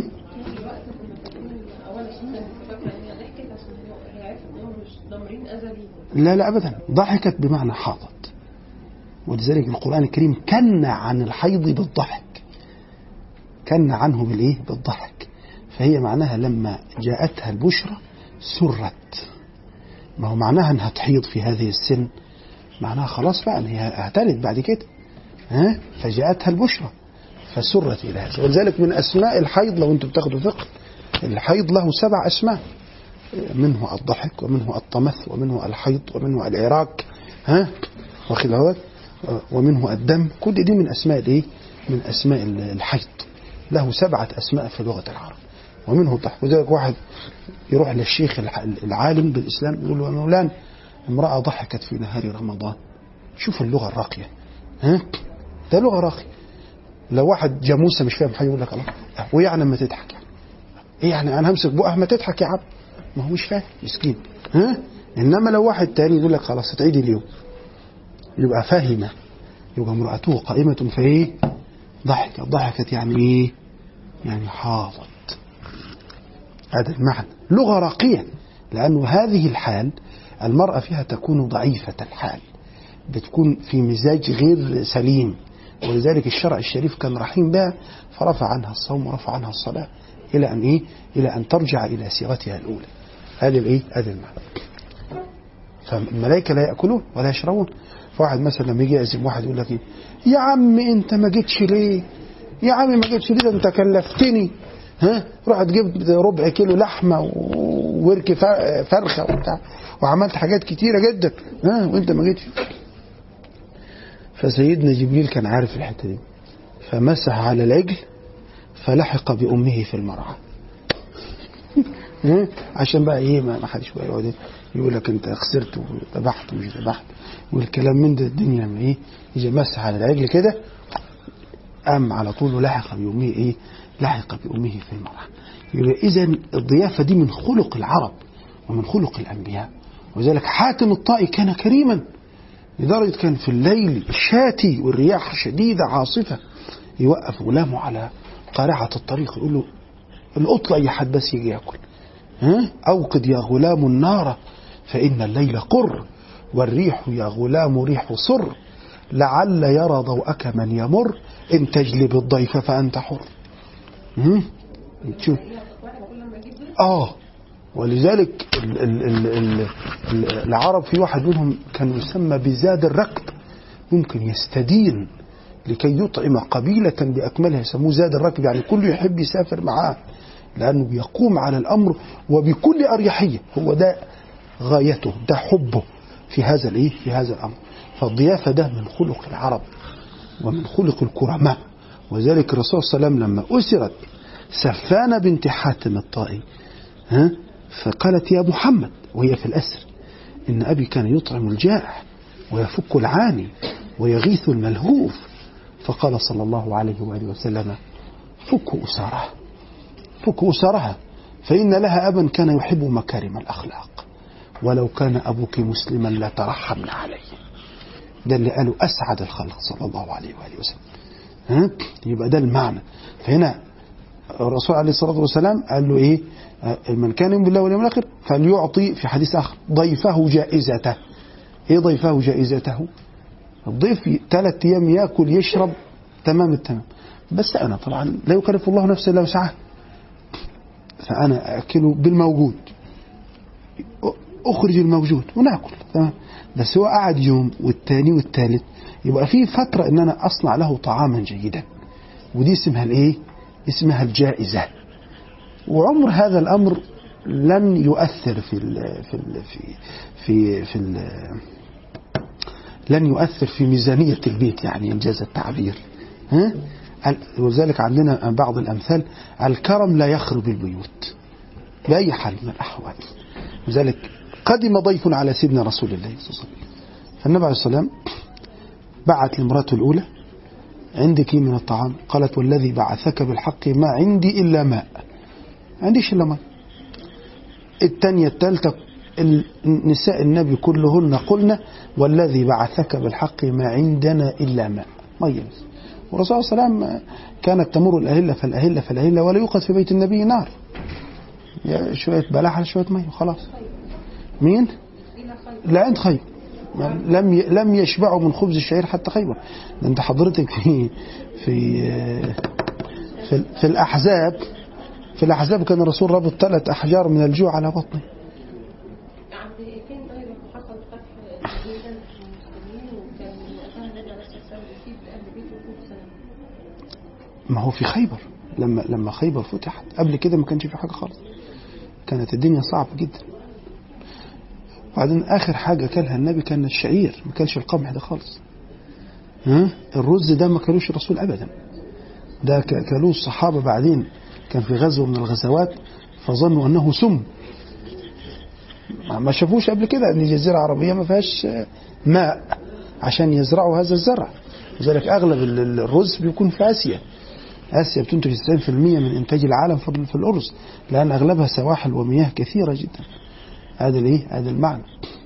لا لا ابدا ضحكت بمعنى حاضت ولذلك القران الكريم كن عن الحيض بالضحك كن عنه بالايه بالضحك فهي معناها لما جاءتها البشرى سرت ما هو معناها انها تحيض في هذه السن معناها خلاص بقى ان هي هتلد بعد كده ها فجاءتها البشرى فسرت الى هذا ولذلك من اسماء الحيض لو انتم بتاخدوا فقه الحيض له سبع اسماء منه الضحك ومنه الطمث ومنه الحيض ومنه العراك ها واخد بالك ومنه الدم كل دي من اسماء الايه من اسماء الحيض له سبعه اسماء في لغه العرب ومنه الضحك وذلك واحد يروح للشيخ الح- العالم بالاسلام يقول له يا مولانا امراه ضحكت في نهار رمضان شوف اللغه الراقيه ها ده لغه راقيه لو واحد جاموسه مش فاهم حاجه يقول لك الله وايه يعني لما تضحك يعني ايه يعني انا همسك بقها ما تضحك يا عم ما هو مش فاهم مسكين ها انما لو واحد تاني يقول لك خلاص هتعيد اليوم يبقى فاهمه يبقى امراته قائمه فايه ضحكت ضحكت يعني ايه يعني حاضت هذا المعنى لغه راقيه لانه هذه الحال المراه فيها تكون ضعيفه الحال بتكون في مزاج غير سليم ولذلك الشرع الشريف كان رحيم بها فرفع عنها الصوم ورفع عنها الصلاة إلى أن إيه؟ إلى أن ترجع إلى صيغتها الأولى. هذا الإيه؟ هذا المعنى. فالملائكة لا يأكلون ولا يشربون. فواحد مثلا لما يجي يعزم واحد يقول لك إيه؟ يا عم أنت ما جيتش ليه؟ يا عم ما جيتش ليه ده أنت كلفتني. ها؟ رحت جبت ربع كيلو لحمة و- وورك فر- فرخة وبتاع وعملت حاجات كتيرة جدا ها وأنت ما جيتش. فسيدنا جبريل كان عارف الحتة دي فمسح على العجل فلحق بأمه في المرعى ها؟ عشان بقى ايه ما ما حدش بقى يقعد يقول لك انت خسرت وذبحت ومش ذبحت والكلام من ده الدنيا لما ايه يجي مسح على العجل كده قام على طول ولحق بأمه ايه لحق بأمه في المرعى يبقى اذا الضيافة دي من خلق العرب ومن خلق الأنبياء وذلك حاتم الطائي كان كريما لدرجة كان في الليل الشاتي والرياح شديدة عاصفة يوقف غلامه على قارعة الطريق يقول له القط أي حد بس يجي ياكل ها؟ أوقد يا غلام النار فإن الليل قر والريح يا غلام ريح صر لعل يرى ضوءك من يمر إن تجلب الضيف فأنت حر هم؟ شوف آه ولذلك ال ال ال ال ال العرب في واحد منهم كان يسمى بزاد الركب ممكن يستدين لكي يطعم قبيلة بأكملها يسموه زاد الركب يعني كله يحب يسافر معاه لأنه بيقوم على الأمر وبكل أريحية هو ده غايته ده حبه في هذا الإيه في هذا الأمر فالضيافة ده من خلق العرب ومن خلق الكرماء وذلك الرسول صلى الله عليه وسلم لما أسرت سفانة بنت حاتم الطائي ها فقالت يا محمد وهي في الأسر إن أبي كان يطعم الجائع ويفك العاني ويغيث الملهوف فقال صلى الله عليه وآله وسلم فك أسارها فك أسارها فإن لها أبا كان يحب مكارم الأخلاق ولو كان أبوك مسلما لا ترحمنا عليه ده اللي قاله أسعد الخلق صلى الله عليه وآله وسلم ها؟ يبقى ده المعنى فهنا الرسول عليه الصلاة والسلام قال له إيه من كان يؤمن بالله واليوم الآخر فليعطي في حديث آخر ضيفه جائزته إيه ضيفه جائزته الضيف ثلاث أيام يأكل يشرب تمام التمام بس أنا طبعا لا يكلف الله نفسا إلا وسعها فأنا أكله بالموجود أخرج الموجود وناكل تمام بس هو قعد يوم والتاني والتالت يبقى في فترة إن أنا أصنع له طعاما جيدا ودي اسمها الإيه؟ اسمها الجائزة وعمر هذا الأمر لن يؤثر في ال في ال في في, في ال لن يؤثر في ميزانية البيت يعني إنجاز التعبير ها؟ ولذلك عندنا بعض الأمثال الكرم لا يخرب البيوت بأي حال من الأحوال لذلك قدم ضيف على سيدنا رسول الله صلى الله عليه وسلم فالنبي عليه الصلاة والسلام بعت لامراته الأولى عندك من الطعام قالت والذي بعثك بالحق ما عندي إلا ماء ما عنديش إلا ماء الثانية الثالثة نساء النبي كلهن قلنا والذي بعثك بالحق ما عندنا إلا ماء مية بس والرسول صلى الله عليه وسلم كانت تمر الأهلة فالأهلة فالأهلة ولا يوقد في بيت النبي نار شوية بلاحة شوية مية خلاص مين؟ لا عند خيبر لم لم يشبعوا من خبز الشعير حتى خيبر ده انت حضرتك في في في, في الاحزاب في الاحزاب كان الرسول رابط ثلاث احجار من الجوع على بطنه عند فين طيب حصل فتح جيدا المسلمين وكان وقتها النبي عليه الصلاه والسلام يسيب اهل بيته كل سنه ما هو في خيبر لما لما خيبر فتحت قبل كده ما كانش في حاجه خالص كانت الدنيا صعبه جدا وبعدين اخر حاجه كلها النبي كان الشعير ما كانش القمح ده خالص ها الرز ده ما كانوش الرسول ابدا ده كلوه الصحابه بعدين كان في غزوه من الغزوات فظنوا انه سم ما شافوش قبل كده ان الجزيره العربيه ما فيهاش ماء عشان يزرعوا هذا الزرع لذلك اغلب الرز بيكون في اسيا اسيا بتنتج 90% من انتاج العالم في الارز لان اغلبها سواحل ومياه كثيره جدا هذا الايه هذا المعنى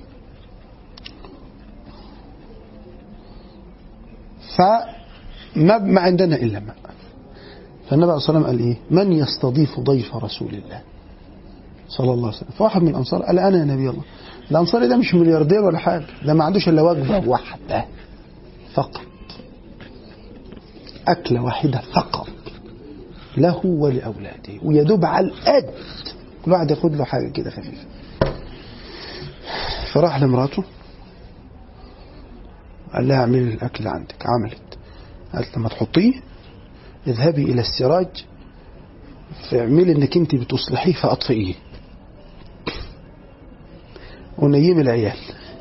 فما ما عندنا الا ماء فالنبي عليه الصلاه والسلام قال ايه من يستضيف ضيف رسول الله صلى الله عليه وسلم فواحد من الانصار قال انا يا نبي الله الانصاري ده مش ملياردير ولا حاجه ده ما عندوش الا وجبه واحده فقط اكله واحده فقط له ولاولاده ويدوب على القد كل واحد ياخد له حاجه كده خفيفه فراح لمراته قال لها اعملي الاكل عندك عملت قالت لما تحطيه اذهبي الى السراج فاعملي انك انت بتصلحيه فاطفئيه ونيمي العيال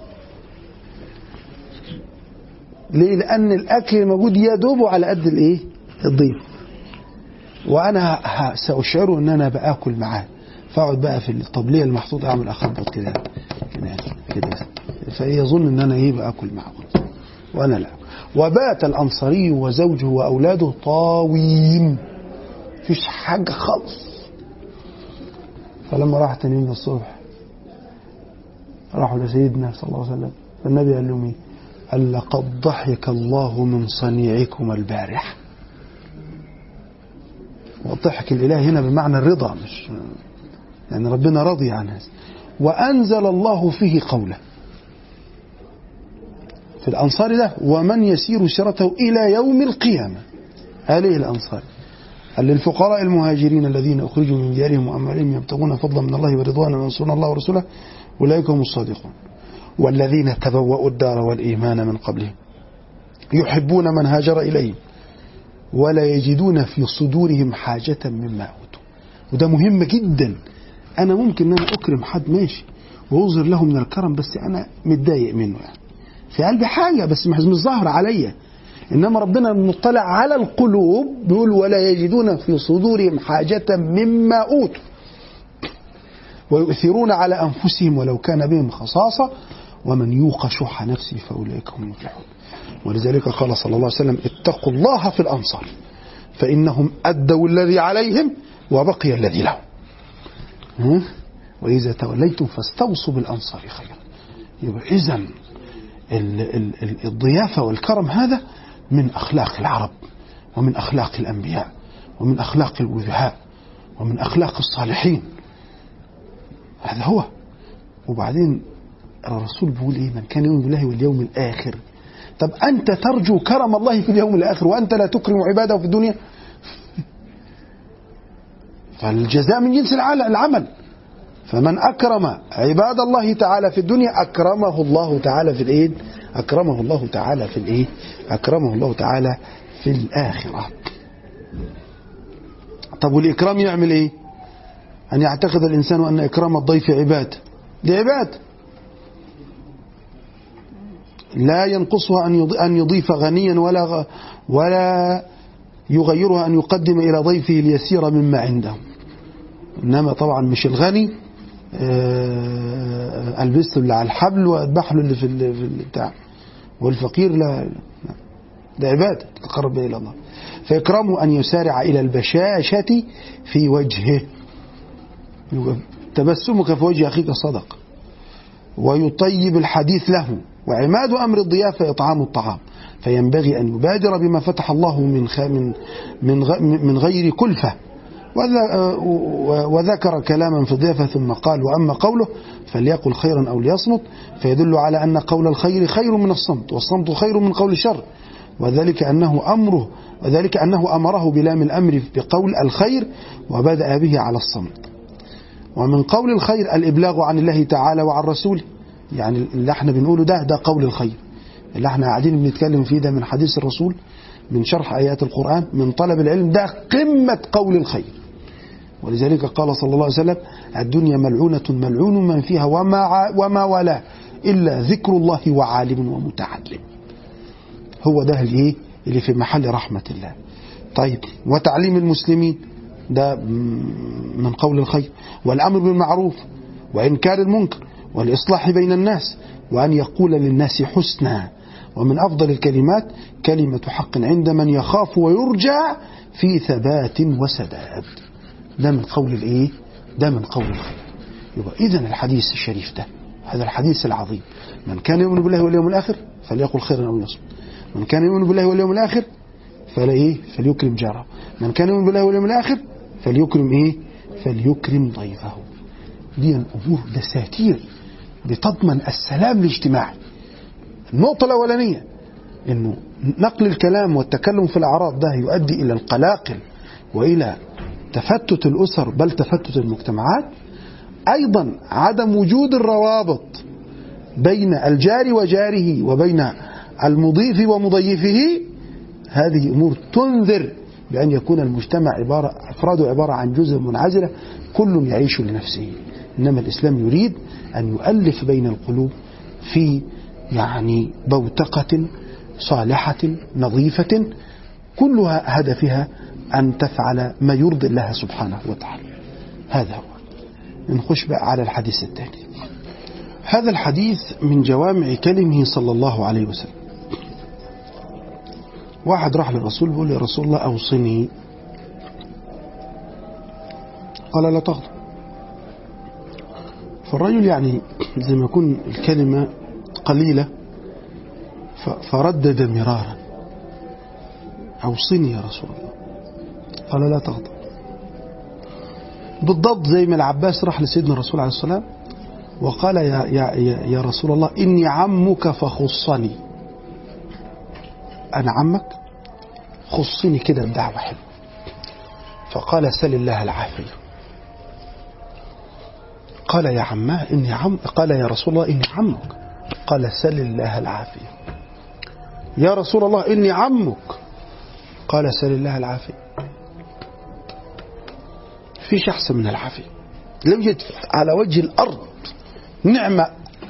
ليه لان الاكل الموجود يدوب على قد الايه الضيف وانا ساشعره ان انا باكل معاه فاقعد بقى في الطبليه المحطوطه اعمل اخبط كده كده كده فيظن ان انا ايه باكل معه وانا لا وبات الانصاري وزوجه واولاده طاوين مفيش حاجه خالص فلما راح تاني يوم الصبح راحوا لسيدنا صلى الله عليه وسلم فالنبي قال لهم ايه؟ قال لقد ضحك الله من صنيعكم البارح والضحك الإلهي هنا بمعنى الرضا مش يعني ربنا راضي عن هذا وأنزل الله فيه قوله في الأنصار ده ومن يسير سيرته إلى يوم القيامة هذه الأنصار قال للفقراء المهاجرين الذين أخرجوا من ديارهم وأموالهم يبتغون فضلا من الله ورضوانا وينصرون الله ورسوله أولئك هم الصادقون والذين تبوأوا الدار والإيمان من قبلهم يحبون من هاجر إليهم ولا يجدون في صدورهم حاجة مما أوتوا وده مهم جدا أنا ممكن أن أنا أكرم حد ماشي وأظهر له من الكرم بس أنا متضايق منه يعني في قلبي حاجة بس مش مش ظاهرة عليا إنما ربنا مطلع على القلوب بيقول ولا يجدون في صدورهم حاجة مما أوتوا ويؤثرون على أنفسهم ولو كان بهم خصاصة ومن يوق شح نفسه فأولئك هم المفلحون ولذلك قال صلى الله عليه وسلم اتقوا الله في الأنصار فإنهم أدوا الذي عليهم وبقي الذي لهم ها؟ وإذا توليتم فاستوصوا بالأنصار خيرا يبقى إذا ال- ال- ال- الضيافة والكرم هذا من أخلاق العرب ومن أخلاق الأنبياء ومن أخلاق الوجهاء ومن أخلاق الصالحين هذا هو وبعدين الرسول بيقول ايه من كان يؤمن بالله واليوم الاخر طب انت ترجو كرم الله في اليوم الاخر وانت لا تكرم عباده في الدنيا فالجزاء من جنس العل- العمل فمن اكرم عباد الله تعالى في الدنيا اكرمه الله تعالى في الايه اكرمه الله تعالى في الايه اكرمه الله تعالى في الاخره طب والاكرام يعمل ايه أن يعتقد الإنسان أن إكرام الضيف عباد دي عباد لا ينقصها أن يض- أن يضيف غنيا ولا غ- ولا يغيرها أن يقدم إلى ضيفه اليسير مما عنده إنما طبعا مش الغني آه، ألبس له اللي على الحبل وأذبح له اللي في ال- في البتاع والفقير لا لا. ده عبادة تقرب به إلى الله فإكرامه أن يسارع إلى البشاشة في وجهه يبقى تبسمك في وجه أخيك صدق ويطيب الحديث له وعماد أمر الضيافة إطعام الطعام فينبغي أن يبادر بما فتح الله من خ... من من, غ... من غير كلفة وذ... وذكر كلاما في الضيافة ثم قال وأما قوله فليقل خيرا أو ليصمت فيدل على أن قول الخير خير من الصمت والصمت خير من قول الشر وذلك أنه أمره وذلك أنه أمره بلام الأمر بقول الخير وبدأ به على الصمت ومن قول الخير الإبلاغ عن الله تعالى وعن رسوله يعني اللي احنا بنقوله ده ده قول الخير اللي احنا قاعدين بنتكلم فيه ده من حديث الرسول من شرح آيات القرآن من طلب العلم ده قمة قول الخير ولذلك قال صلى الله عليه وسلم الدنيا ملعونة ملعون من فيها وما ع- وما والاه إلا ذكر الله وعالم ومتعلم هو ده الايه اللي في محل رحمة الله طيب وتعليم المسلمين ده من قول الخير والأمر بالمعروف وإنكار المنكر والإصلاح بين الناس وأن يقول للناس حسنا ومن أفضل الكلمات كلمة حق عند من يخاف ويرجى في ثبات وسداد ده من قول الإيه ده من قول الخير يبقى إذن الحديث الشريف ده هذا الحديث العظيم من كان يؤمن بالله واليوم الآخر فليقل خيرا أو يصمت من كان يؤمن بالله واليوم الآخر فلا إيه فليكرم جاره من كان يؤمن بالله واليوم الآخر فليكرم إيه فليكرم ضيفه دي الأمور دساتير بتضمن السلام الاجتماعي النقطة الأولانية إنه نقل الكلام والتكلم في الأعراض ده يؤدي إلى القلاقل وإلى تفتت الأسر بل تفتت المجتمعات أيضا عدم وجود الروابط بين الجار وجاره وبين المضيف ومضيفه هذه أمور تنذر بأن يكون المجتمع عبارة أفراده عبارة عن جزء منعزلة كل يعيش لنفسه إنما الإسلام يريد أن يؤلف بين القلوب في يعني بوتقة صالحة نظيفة كلها هدفها أن تفعل ما يرضي الله سبحانه وتعالى هذا هو نخش بقى على الحديث الثاني هذا الحديث من جوامع كلمه صلى الله عليه وسلم واحد راح للرسول بيقول يا رسول الله أوصني قال لا تغضب فالرجل يعني زي ما يكون الكلمة قليلة ف- فردد مرارا أوصني يا رسول الله قال لا تغضب بالضبط زي ما العباس راح لسيدنا الرسول عليه السلام وقال يا, يا, يا, يا رسول الله إني عمك فخصني أنا عمك خصني كده بدعوة حلوة فقال سل الله العافية قال يا عماه إني عم قال يا رسول الله إني عمك قال سل الله العافية يا رسول الله إني عمك قال سل الله العافية فيش أحسن من العافية لا يوجد على وجه الأرض نعمة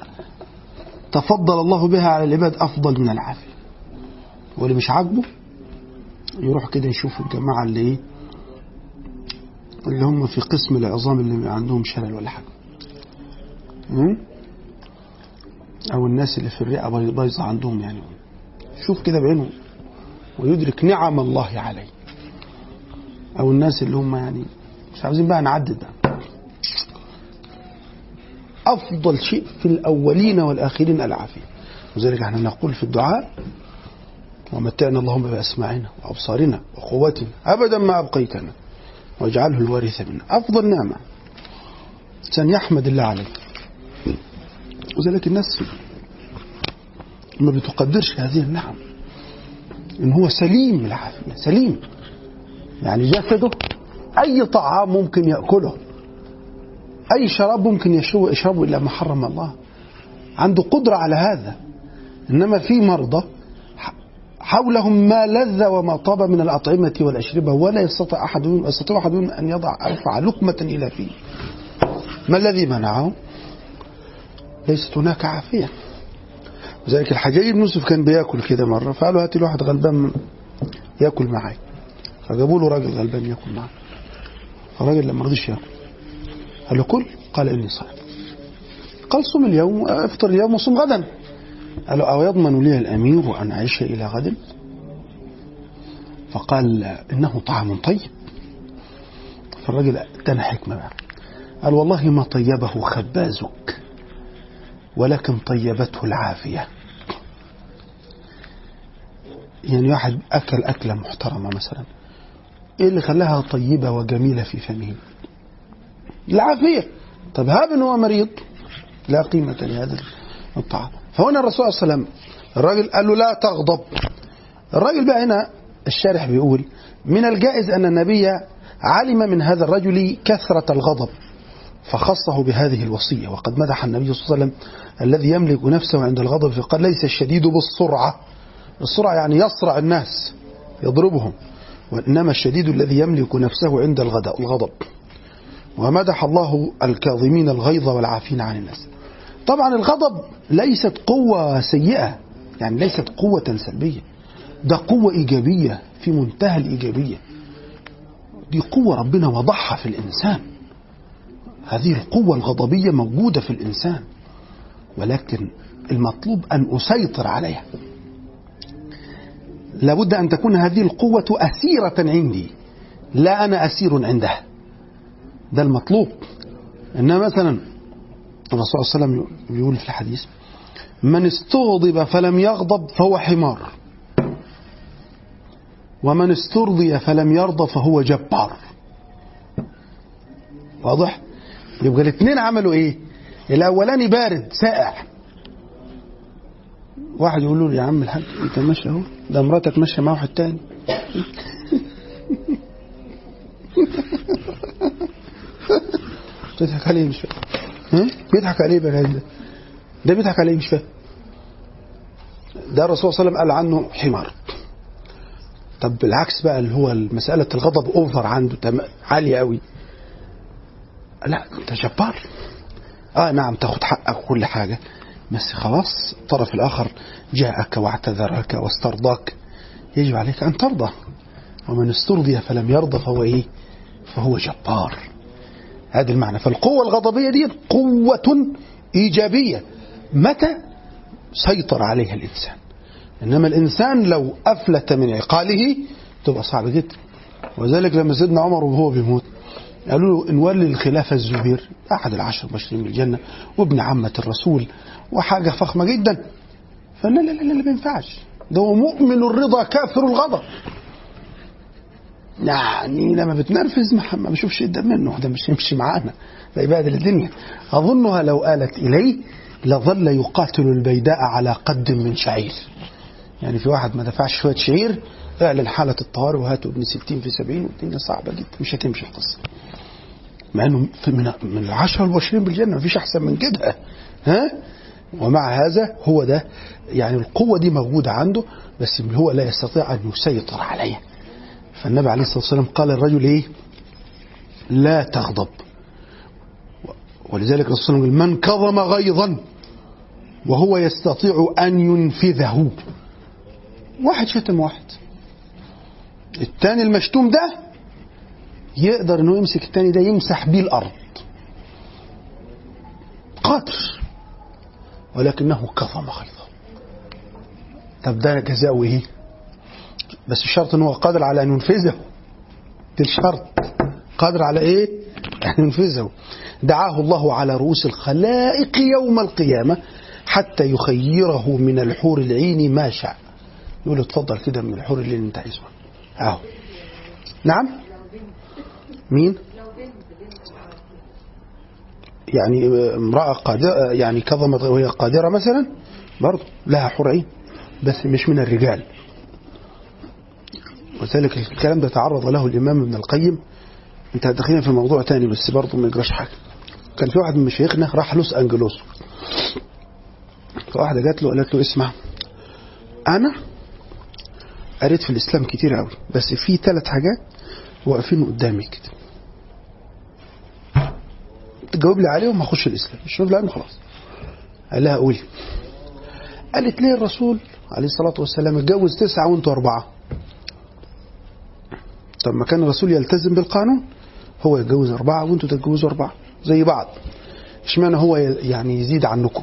تفضل الله بها على العباد أفضل من العافية واللي مش عاجبه يروح كده يشوف الجماعة اللي إيه اللي هم في قسم العظام اللي عندهم شلل ولا حاجة م? أو الناس اللي في الرئة بايظة عندهم يعني شوف كده بعينه ويدرك نعم الله عليه أو الناس اللي هم يعني مش عاوزين بقى نعدد بقى. أفضل شيء في الأولين والآخرين العافية وذلك احنا نقول في الدعاء ومتعنا اللهم بأسماعنا وأبصارنا وقوتنا أبدا ما أبقيتنا واجعله الوارث منا أفضل نعمة إنسان يحمد الله عليه وذلك الناس ما بتقدرش هذه النعم إن هو سليم العافية سليم يعني جسده أي طعام ممكن يأكله أي شراب ممكن يشربه يشربه إلا ما حرم الله عنده قدرة على هذا إنما في مرضى حولهم ما لذ وما طاب من الأطعمة والأشربة ولا يستطيع أحد يستطيع أحد أن يضع أرفع لقمة إلى فيه ما الذي منعه؟ ليست هناك عافية وذلك الحجاج بن يوسف كان بياكل كده مرة فقالوا هات لي واحد غلبان ياكل معاي فجابوا له راجل غلبان ياكل معاه فالراجل لما رضيش ياكل قال له كل قال إني صائم قال صم اليوم افطر اليوم وصم غدا قال له أو يضمن لي الأمير أن أعيش إلى غد فقال إنه طعام طيب فالرجل ادانا حكمة بقى قال والله ما طيبه خبازك ولكن طيبته العافية يعني واحد أكل أكلة محترمة مثلا إيه اللي خلاها طيبة وجميلة في فمه العافية طب هاب إن هو مريض لا قيمة لهذا الطعام فهنا الرسول صلى الله عليه وسلم الراجل قال له لا تغضب الراجل بقى هنا الشارح بيقول من الجائز أن النبي علم من هذا الرجل كثرة الغضب فخصه بهذه الوصية وقد مدح النبي صلى الله عليه وسلم الذي يملك نفسه عند الغضب فقال ليس الشديد بالسرعة السرعة يعني يصرع الناس يضربهم وإنما الشديد الذي يملك نفسه عند الغضب ومدح الله الكاظمين الغيظ والعافين عن الناس طبعا الغضب ليست قوة سيئة يعني ليست قوة سلبية ده قوة إيجابية في منتهى الإيجابية دي قوة ربنا وضعها في الإنسان هذه القوة الغضبية موجودة في الإنسان ولكن المطلوب أن أسيطر عليها لابد أن تكون هذه القوة أسيرة عندي لا أنا أسير عندها ده المطلوب إنما مثلا الرسول صلى الله عليه وسلم بيقول في الحديث من استغضب فلم يغضب فهو حمار ومن استرضي فلم يرضى فهو جبار واضح يبقى الاثنين عملوا ايه الاولاني بارد ساقع واحد يقول له يا عم الحاج انت ماشي اهو ده مراتك ماشيه مع واحد تاني بتضحك عليه مش فاهم ها بيضحك عليه بقى ده ده بيضحك عليه مش فاهم ده الرسول صلى الله عليه وسلم قال عنه حمار طب بالعكس بقى اللي هو مسألة الغضب اوفر عنده عالية قوي لا انت جبار اه نعم تاخد حقك وكل حاجة بس خلاص الطرف الآخر جاءك واعتذرك واسترضاك يجب عليك أن ترضى ومن استرضي فلم يرضى فهو إيه فهو جبار هذا المعنى فالقوة الغضبية دي قوة إيجابية متى سيطر عليها الإنسان إنما الإنسان لو أفلت من عقاله تبقى صعب جدا وذلك لما سيدنا عمر وهو بيموت قالوا له إن ولي الخلافة الزبير أحد العشر المبشرين بالجنة وابن عمة الرسول وحاجة فخمة جدا فلا لا لا لا ما ينفعش ده هو مؤمن الرضا كافر الغضب يعني لما بتنرفز ما بشوفش ده منه ده مش يمشي معانا ده يبهدل الدنيا أظنها لو آلت إليه لظل يقاتل البيداء على قد من شعير يعني في واحد ما دفعش شوية شعير اعلن حالة الطوارئ وهاتوا ابن 60 في 70 والدنيا صعبة جدا مش هتمشي القصة مع انه من من العشرة المبشرين بالجنة مفيش احسن من كده ها ومع هذا هو ده يعني القوة دي موجودة عنده بس هو لا يستطيع أن يسيطر عليها فالنبي عليه الصلاة والسلام قال الرجل إيه لا تغضب ولذلك الرسول صلى الله عليه وسلم قال من كظم غيظا وهو يستطيع أن ينفذه واحد شتم واحد التاني المشتوم ده يقدر انه يمسك التاني ده يمسح بيه الارض قادر ولكنه كظم غيظه طب ده جزاؤه ايه بس الشرط ان هو قادر على ان ينفذه ده الشرط قادر على ايه ان ينفذه دعاه الله على رؤوس الخلائق يوم القيامة حتى يخيره من الحور العين ما شاء يقول له اتفضل كده من الحور اللي انت عايزه اهو نعم مين يعني امرأة قادرة يعني كظمت وهي قادرة مثلا برضه لها حور عين بس مش من الرجال وذلك الكلام ده تعرض له الإمام ابن القيم انت داخلين في موضوع تاني بس برضه ما يجراش حاجة كان في واحد من مشايخنا راح لوس أنجلوس فواحدة جات له قالت له اسمع أنا قريت في الإسلام كتير قوي بس في ثلاث حاجات واقفين قدامي كده تجاوب لي عليهم هخش الإسلام مش تجاوب لي عليهم خلاص قال لها قولي قالت ليه الرسول عليه الصلاة والسلام اتجوز تسعة وانتوا أربعة طب ما كان الرسول يلتزم بالقانون هو يتجوز أربعة وانتوا تتجوزوا أربعة زي بعض اشمعنى هو يعني يزيد عنكم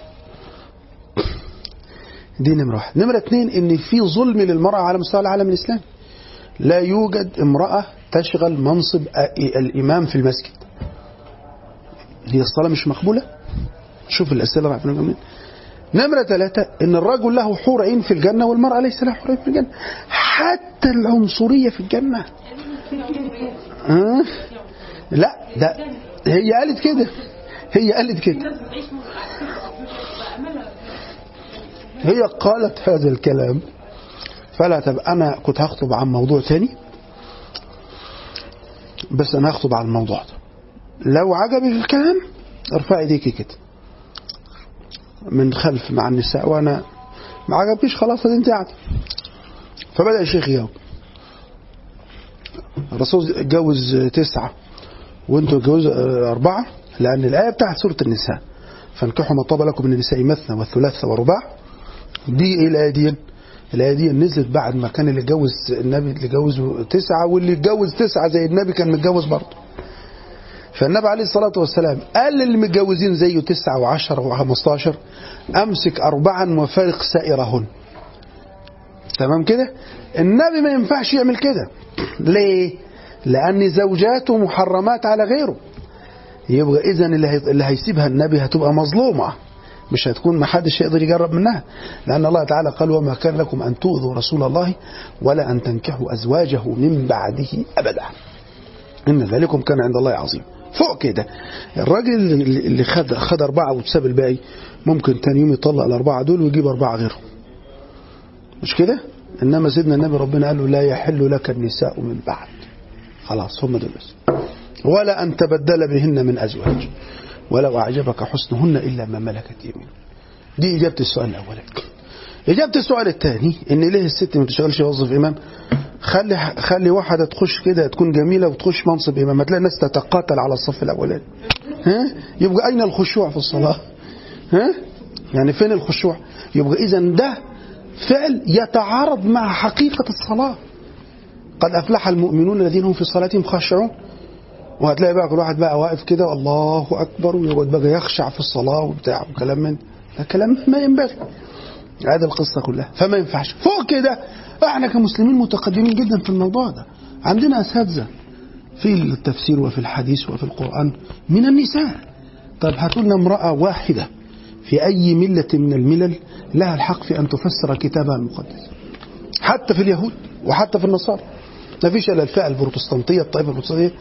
دي نمرة واحد نمرة اتنين ان في ظلم للمرأة على مستوى العالم الإسلامي لا يوجد امرأة تشغل منصب الإمام في المسجد هي الصلاة مش مقبولة شوف الأسئلة راح منين نمرة ثلاثة إن الرجل له حور عين في الجنة والمرأة ليس لها حور عين في الجنة حتى العنصرية في الجنة أه؟ لا ده هي قالت كده هي قالت كده هي قالت هذا الكلام فلا طب أنا كنت هخطب عن موضوع تاني بس أنا هخطب عن الموضوع ده لو عجبك الكلام ارفع ايديكي كده من خلف مع النساء وانا ما عجبكيش خلاص انت قاعده فبدا الشيخ يجاوب الرسول اتجوز تسعه وانتوا اتجوزوا اربعه لان الايه بتاعت سوره النساء فانكحوا ما طاب لكم من النساء مثنى والثلاث والرباع دي ايه الايه دي؟ الايه دي نزلت بعد ما كان اللي اتجوز النبي اللي اتجوزه تسعه واللي اتجوز تسعه زي النبي كان متجوز برضه فالنبي عليه الصلاة والسلام قال للي متجوزين زيه تسعة وعشرة وخمستاشر أمسك أربعا وفارق سائرهن تمام كده النبي ما ينفعش يعمل كده ليه لأن زوجاته محرمات على غيره يبقى إذا اللي, هي... اللي هيسيبها النبي هتبقى مظلومة مش هتكون ما حدش يقدر يجرب منها لأن الله تعالى قال وما كان لكم أن تؤذوا رسول الله ولا أن تنكحوا أزواجه من بعده أبدا إن ذلكم كان عند الله عظيم فوق كده الراجل اللي خد خد أربعة وساب الباقي ممكن تاني يوم يطلق الأربعة دول ويجيب أربعة غيرهم مش كده إنما سيدنا النبي ربنا قال له لا يحل لك النساء من بعد خلاص هم دول بس ولا أن تبدل بهن من أزواج ولو أعجبك حسنهن إلا ما ملكت يمينك دي إجابة السؤال الأولاني إجابة السؤال الثاني إن ليه الست ما تشتغلش وظف إمام خلي خلي واحدة تخش كده تكون جميلة وتخش منصب إمام هتلاقي الناس تتقاتل على الصف الأولاني ها يبقى أين الخشوع في الصلاة ها يعني فين الخشوع يبقى إذا ده فعل يتعارض مع حقيقة الصلاة قد أفلح المؤمنون الذين هم في صلاتهم خاشعون وهتلاقي بقى كل واحد بقى واقف كده الله أكبر ويقعد بقى يخشع في الصلاة وبتاع وكلام من ده كلام ما ينبغي هذه القصة كلها فما ينفعش فوق كده احنا كمسلمين متقدمين جدا في الموضوع ده عندنا أساتذة في التفسير وفي الحديث وفي القرآن من النساء طيب هاتوا لنا امرأة واحدة في أي ملة من الملل لها الحق في أن تفسر كتابها المقدس حتى في اليهود وحتى في النصارى ما فيش إلا الفئة البروتستانتية الطائفة البروتستانتية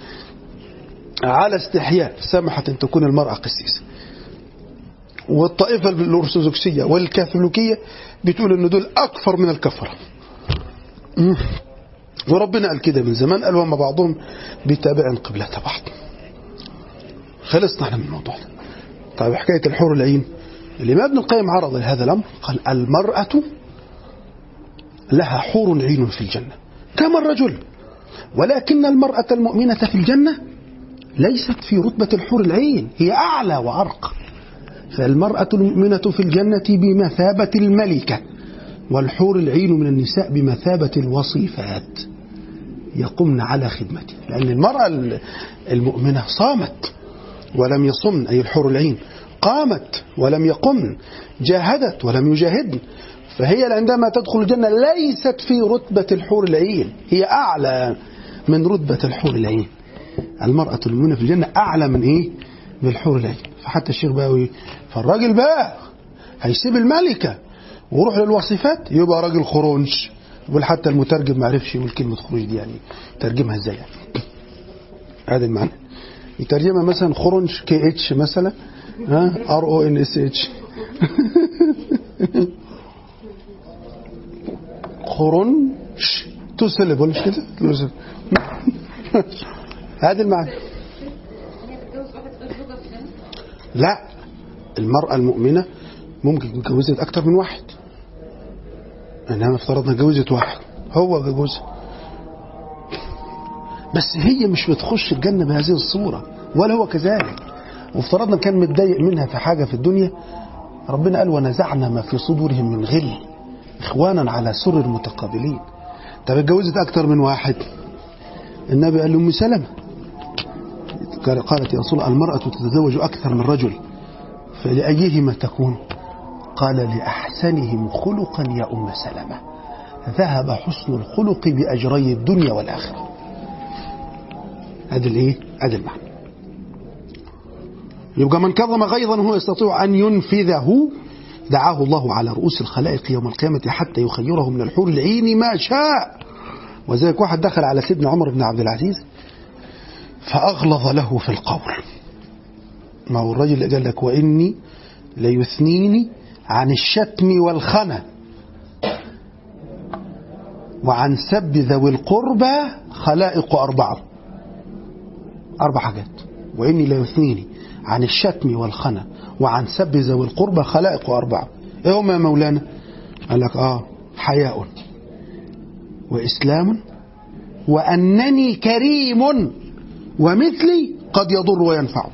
على استحياء سمحت أن تكون المرأة قسيسة والطائفة الأرثوذكسية والكاثوليكية بتقول أن دول أكثر من الكفرة وربنا قال كده من زمان قال وما بعضهم بتابع قبلة بعض خلصنا احنا من الموضوع ده طيب حكاية الحور العين الإمام ابن القيم عرض هذا الأمر قال المرأة لها حور عين في الجنة كما الرجل ولكن المرأة المؤمنة في الجنة ليست في رتبة الحور العين هي أعلى وأرقى فالمرأة المؤمنة في الجنة بمثابة الملكة والحور العين من النساء بمثابة الوصيفات يقمن على خدمته لأن المرأة المؤمنة صامت ولم يصمن أي الحور العين قامت ولم يقمن جاهدت ولم يجاهدن فهي عندما تدخل الجنة ليست في رتبة الحور العين هي أعلى من رتبة الحور العين المرأة المؤمنة في الجنة أعلى من إيه؟ من الحور العين فحتى الشيخ بقى فالراجل بقى هيسيب الملكة ويروح للوصفات يبقى راجل خرونش يقول حتى المترجم ما عرفش يقول كلمة خروج دي يعني ترجمها ازاي يعني هذا المعنى يترجمها مثلا خرونش كي اتش مثلا ها ار او ان اس اتش خرونش تو سيلبل مش كده هذا المعنى لا المرأة المؤمنة ممكن تتجوزت أكثر من واحد إنما افترضنا جوزت واحد هو جوزها بس هي مش بتخش الجنة بهذه الصورة ولا هو كذلك وافترضنا كان متضايق منها في حاجة في الدنيا ربنا قال ونزعنا ما في صدورهم من غل إخوانا على سرر متقابلين طب اتجوزت أكثر من واحد النبي قال لأم سلمة قالت يا رسول الله المرأة تتزوج أكثر من رجل فلأيهما تكون قال لأحسنهم خلقا يا أم سلمة ذهب حسن الخلق بأجري الدنيا والآخرة هذا الايه هذا المعنى يبقى من كظم غيظا هو يستطيع أن ينفذه دعاه الله على رؤوس الخلائق يوم القيامة حتى يخيره من الحور العين ما شاء وذلك واحد دخل على سيدنا عمر بن عبد العزيز فأغلظ له في القول ما هو الرجل اللي قال لك وإني ليثنيني عن الشتم والخنا وعن سب ذوي القربى خلائق أربعة أربع حاجات وإني ليثنيني عن الشتم والخنا وعن سب ذوي القربى خلائق أربعة إيه هم يا مولانا قال لك آه حياء وإسلام وأنني كريم ومثلي قد يضر وينفع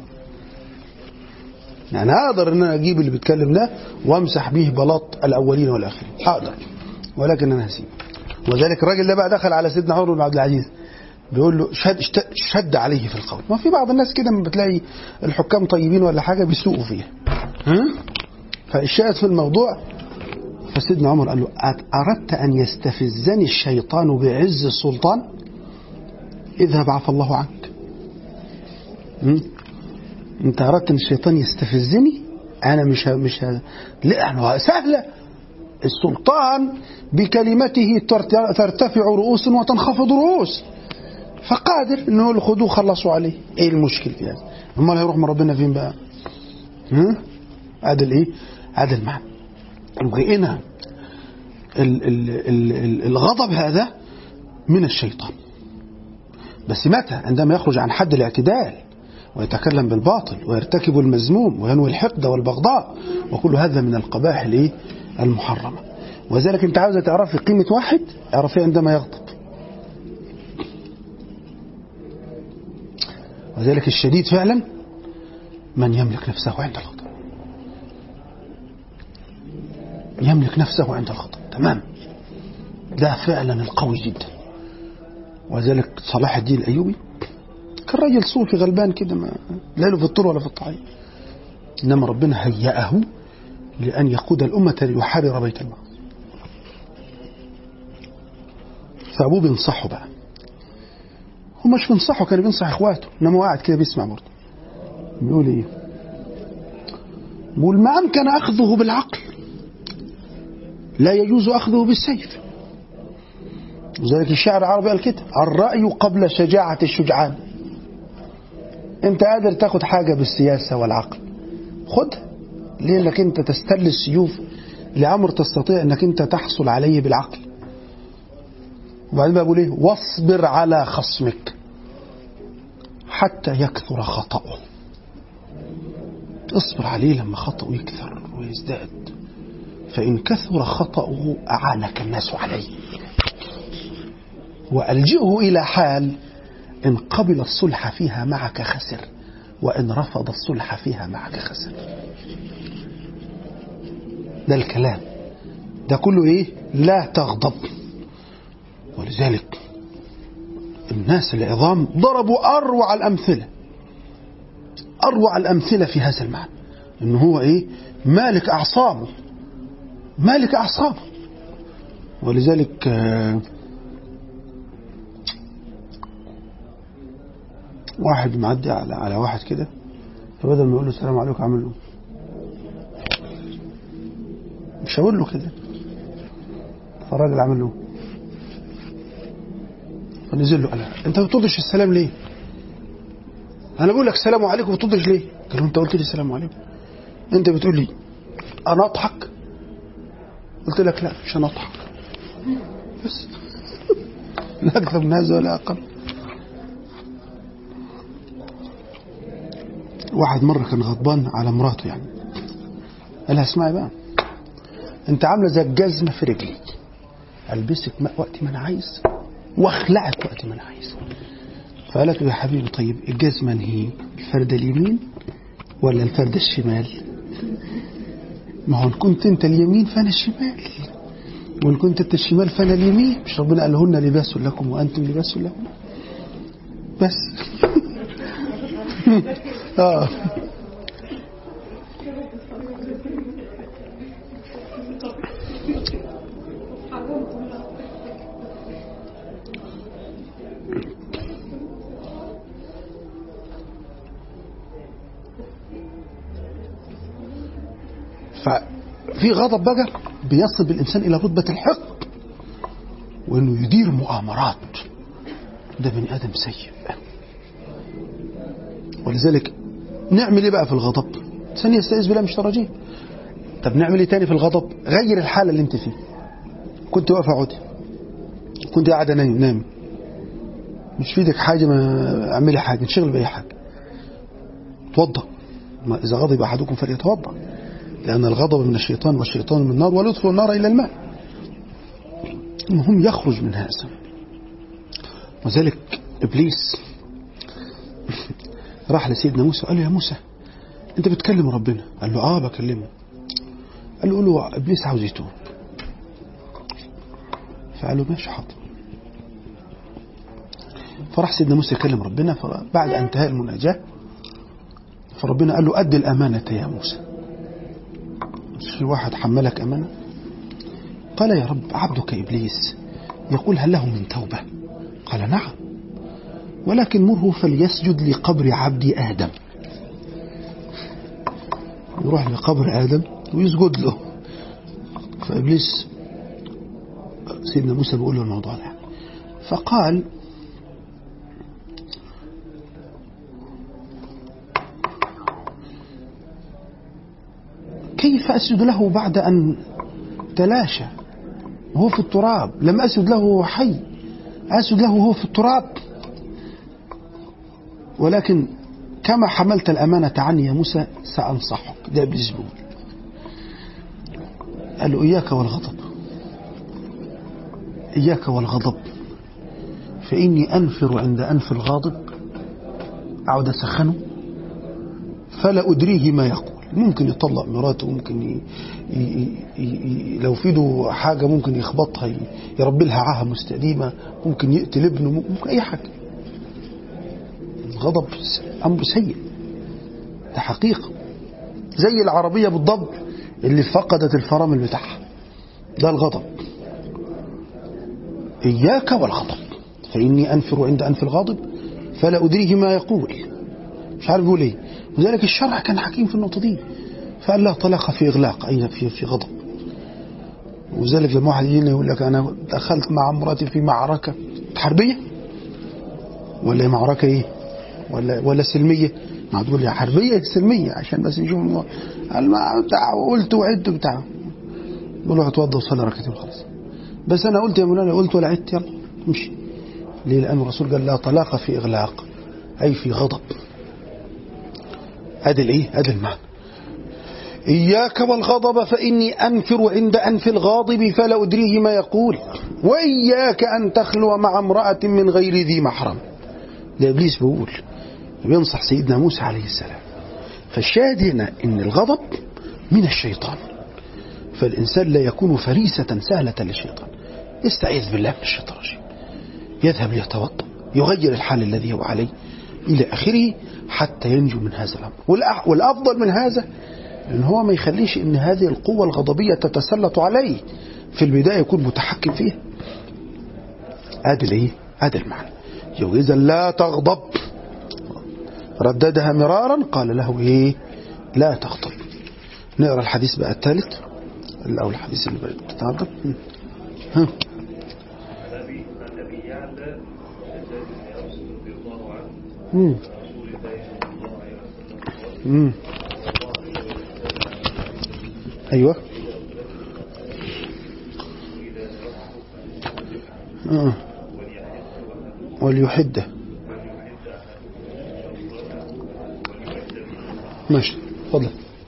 يعني أقدر أن أنا أجيب اللي بيتكلم ده وأمسح به بلاط الأولين والآخرين أقدر ولكن أنا هسيب وذلك الراجل ده بقى دخل على سيدنا عمر بن عبد العزيز بيقول له شد, شد عليه في القول ما في بعض الناس كده لما بتلاقي الحكام طيبين ولا حاجة بيسوقوا فيها ها؟ فالشاهد في الموضوع فسيدنا عمر قال له أردت أن يستفزني الشيطان بعز السلطان اذهب عفى الله عنك م? انت اردت ان الشيطان يستفزني انا مش ه... مش ه... لا أنا سهله السلطان بكلمته ترتفع رؤوس وتنخفض رؤوس فقادر انه يقول خذوه خلصوا عليه ايه المشكله يعني امال هيروح من ربنا فين بقى ها هذا الايه هذا المعنى يبقى هنا ال... ال... ال... الغضب هذا من الشيطان بس متى عندما يخرج عن حد الاعتدال ويتكلم بالباطل ويرتكب المذموم وينوي الحقد والبغضاء وكل هذا من القبائح الايه المحرمة وذلك انت عاوزة تعرفي قيمة واحد اعرفيه عندما يغضب وذلك الشديد فعلا من يملك نفسه عند الغضب يملك نفسه عند الغضب تمام ده فعلا القوي جدا وذلك صلاح الدين الأيوبي كان راجل صوفي غلبان كده ما لا له في الطول ولا في الطعيم إنما ربنا هيأه لأن يقود الأمة ليحرر بيت المقدس فأبوه بينصحه بقى هو مش بينصحه كان بينصح إخواته إنما هو قاعد كده بيسمع برضه بيقول إيه بيقول ما أمكن أخذه بالعقل لا يجوز أخذه بالسيف لذلك الشاعر العربي قال كده الرأي قبل شجاعة الشجعان انت قادر تاخد حاجة بالسياسة والعقل خدها لانك انت تستل السيوف لأمر تستطيع انك انت تحصل عليه بالعقل وبعدين بقى بقول ايه واصبر على خصمك حتى يكثر خطأه اصبر عليه لما خطأه يكثر ويزداد فإن كثر خطأه أعانك الناس عليه وألجئه إلى حال إن قبل الصلح فيها معك خسر وإن رفض الصلح فيها معك خسر ده الكلام ده كله إيه لا تغضب ولذلك الناس العظام ضربوا أروع الأمثلة أروع الأمثلة في هذا المعنى إن هو إيه مالك أعصابه مالك أعصابه ولذلك آه، واحد معدي على على واحد كده فبدل ما يقول له السلام عليكم عمل له مش هقول له كده فالراجل عمل له فنزل له قال له، انت ما بتردش السلام ليه؟ انا بقول لك السلام عليكم بتردش ليه؟ قال له انت قلت لي السلام عليكم انت بتقول لي انا اضحك قلت لك لا مش انا اضحك بس لا اكثر من هذا ولا اقل واحد مرة كان غضبان على مراته يعني قال لها اسمعي بقى انت عاملة زي الجزمة في رجلي البسك ما- وقت ما انا عايز واخلعك وقت ما انا عايز فقالت له يا حبيبي طيب الجزمة هي الفردة اليمين ولا الفردة الشمال ما هو ان كنت انت اليمين فانا الشمال وان كنت انت الشمال فانا اليمين مش ربنا قال هن لباس لكم وانتم لباس لهم بس اه ففي غضب بقى بيصل بالإنسان إلى رتبة الحقد وإنه يدير مؤامرات ده بني آدم سيء ولذلك نعمل إيه بقى في الغضب ثانية يستعيذ بالله مش تراجيه طب نعمل إيه تاني في الغضب غير الحالة اللي أنت فيه كنت واقف اقعدي كنت قاعدة نايم نام مش في ايدك حاجة ما اعملي حاجة انشغل بأي حاجة توضأ ما إذا غضب أحدكم فليتوضأ لأن الغضب من الشيطان والشيطان من النار ولا يدخل النار إلا الماء المهم يخرج من هذا وذلك إبليس راح لسيدنا موسى قال له يا موسى أنت بتكلم ربنا قال له آه بكلمه قال له قول له إبليس عاوز يتوب فقال له ماشي حاضر فراح سيدنا موسى يكلم ربنا فبعد انتهاء المناجاة فربنا قال له أدي الأمانة يا موسى مش في واحد حملك أمانة قال يا رب عبدك إبليس يقول هل له من توبة قال نعم ولكن مره فليسجد لقبر عبدي آدم يروح لقبر آدم ويسجد له فإبليس سيدنا موسى بيقول له الموضوع ده فقال كيف أسجد له بعد أن تلاشى وهو في التراب لم أسجد له وهو حي أسجد له وهو في التراب ولكن كما حملت الأمانة عني يا موسى سأنصحك ده إبليس بيقول قال له إياك والغضب إياك والغضب فإني أنفر عند أنف الغاضب أعود أسخنه فلا أدريه ما يقول ممكن يطلق مراته ممكن ي... ي... ي... ي... لو في له حاجة ممكن يخبطها ي... يربي لها عاهة مستديمة ممكن يقتل ابنه ممكن أي حاجة الغضب أمر سيء ده حقيقة زي العربية بالضبط اللي فقدت الفرامل بتاعها ده الغضب إياك والغضب فإني أنفر عند أنف الغاضب فلا أدريه ما يقول مش عارف يقول إيه وذلك الشرع كان حكيم في النقطة دي فقال له طلاق في إغلاق أي في في غضب وذلك لما واحد يجينا يقول لك أنا دخلت مع مراتي في معركة حربية ولا معركة إيه ولا ولا سلمية ما تقول لي حربية سلمية عشان بس نشوف الموضوع قال ما بتاع قلت وعدت بتاع بقول له اتوضى وصلي ركعتين خلاص بس انا قلت يا مولانا قلت ولا عدت يلا امشي ليه لان الرسول قال لا طلاق في اغلاق اي في غضب ادي الايه ادي المعنى إياك والغضب فإني أنفر عند أنف الغاضب فلا أدريه ما يقول وإياك أن تخلو مع امرأة من غير ذي محرم ده إبليس بيقول بينصح سيدنا موسى عليه السلام فالشاهد هنا إن الغضب من الشيطان فالإنسان لا يكون فريسة سهلة للشيطان يستعيذ بالله من الشيطان الرجيم يذهب ليتوضا يغير الحال الذي هو عليه إلى آخره حتى ينجو من هذا الأمر والأح- والأفضل من هذا ان هو ما يخليش ان هذه القوة الغضبية تتسلط عليه في البداية يكون متحكم فيها ادي الايه ادي المعنى يقول اذا لا تغضب رددها مرارا قال له ايه لا تغضب نقرا الحديث بقى الثالث او الحديث اللي بتتعرض ها عن ابي عن ابي يعلى شداد بن اوس رضي الله عنه مم. رسول الله صلى الله عليه وسلم قال مم. ايوه آه. وليحده ماشي اتفضل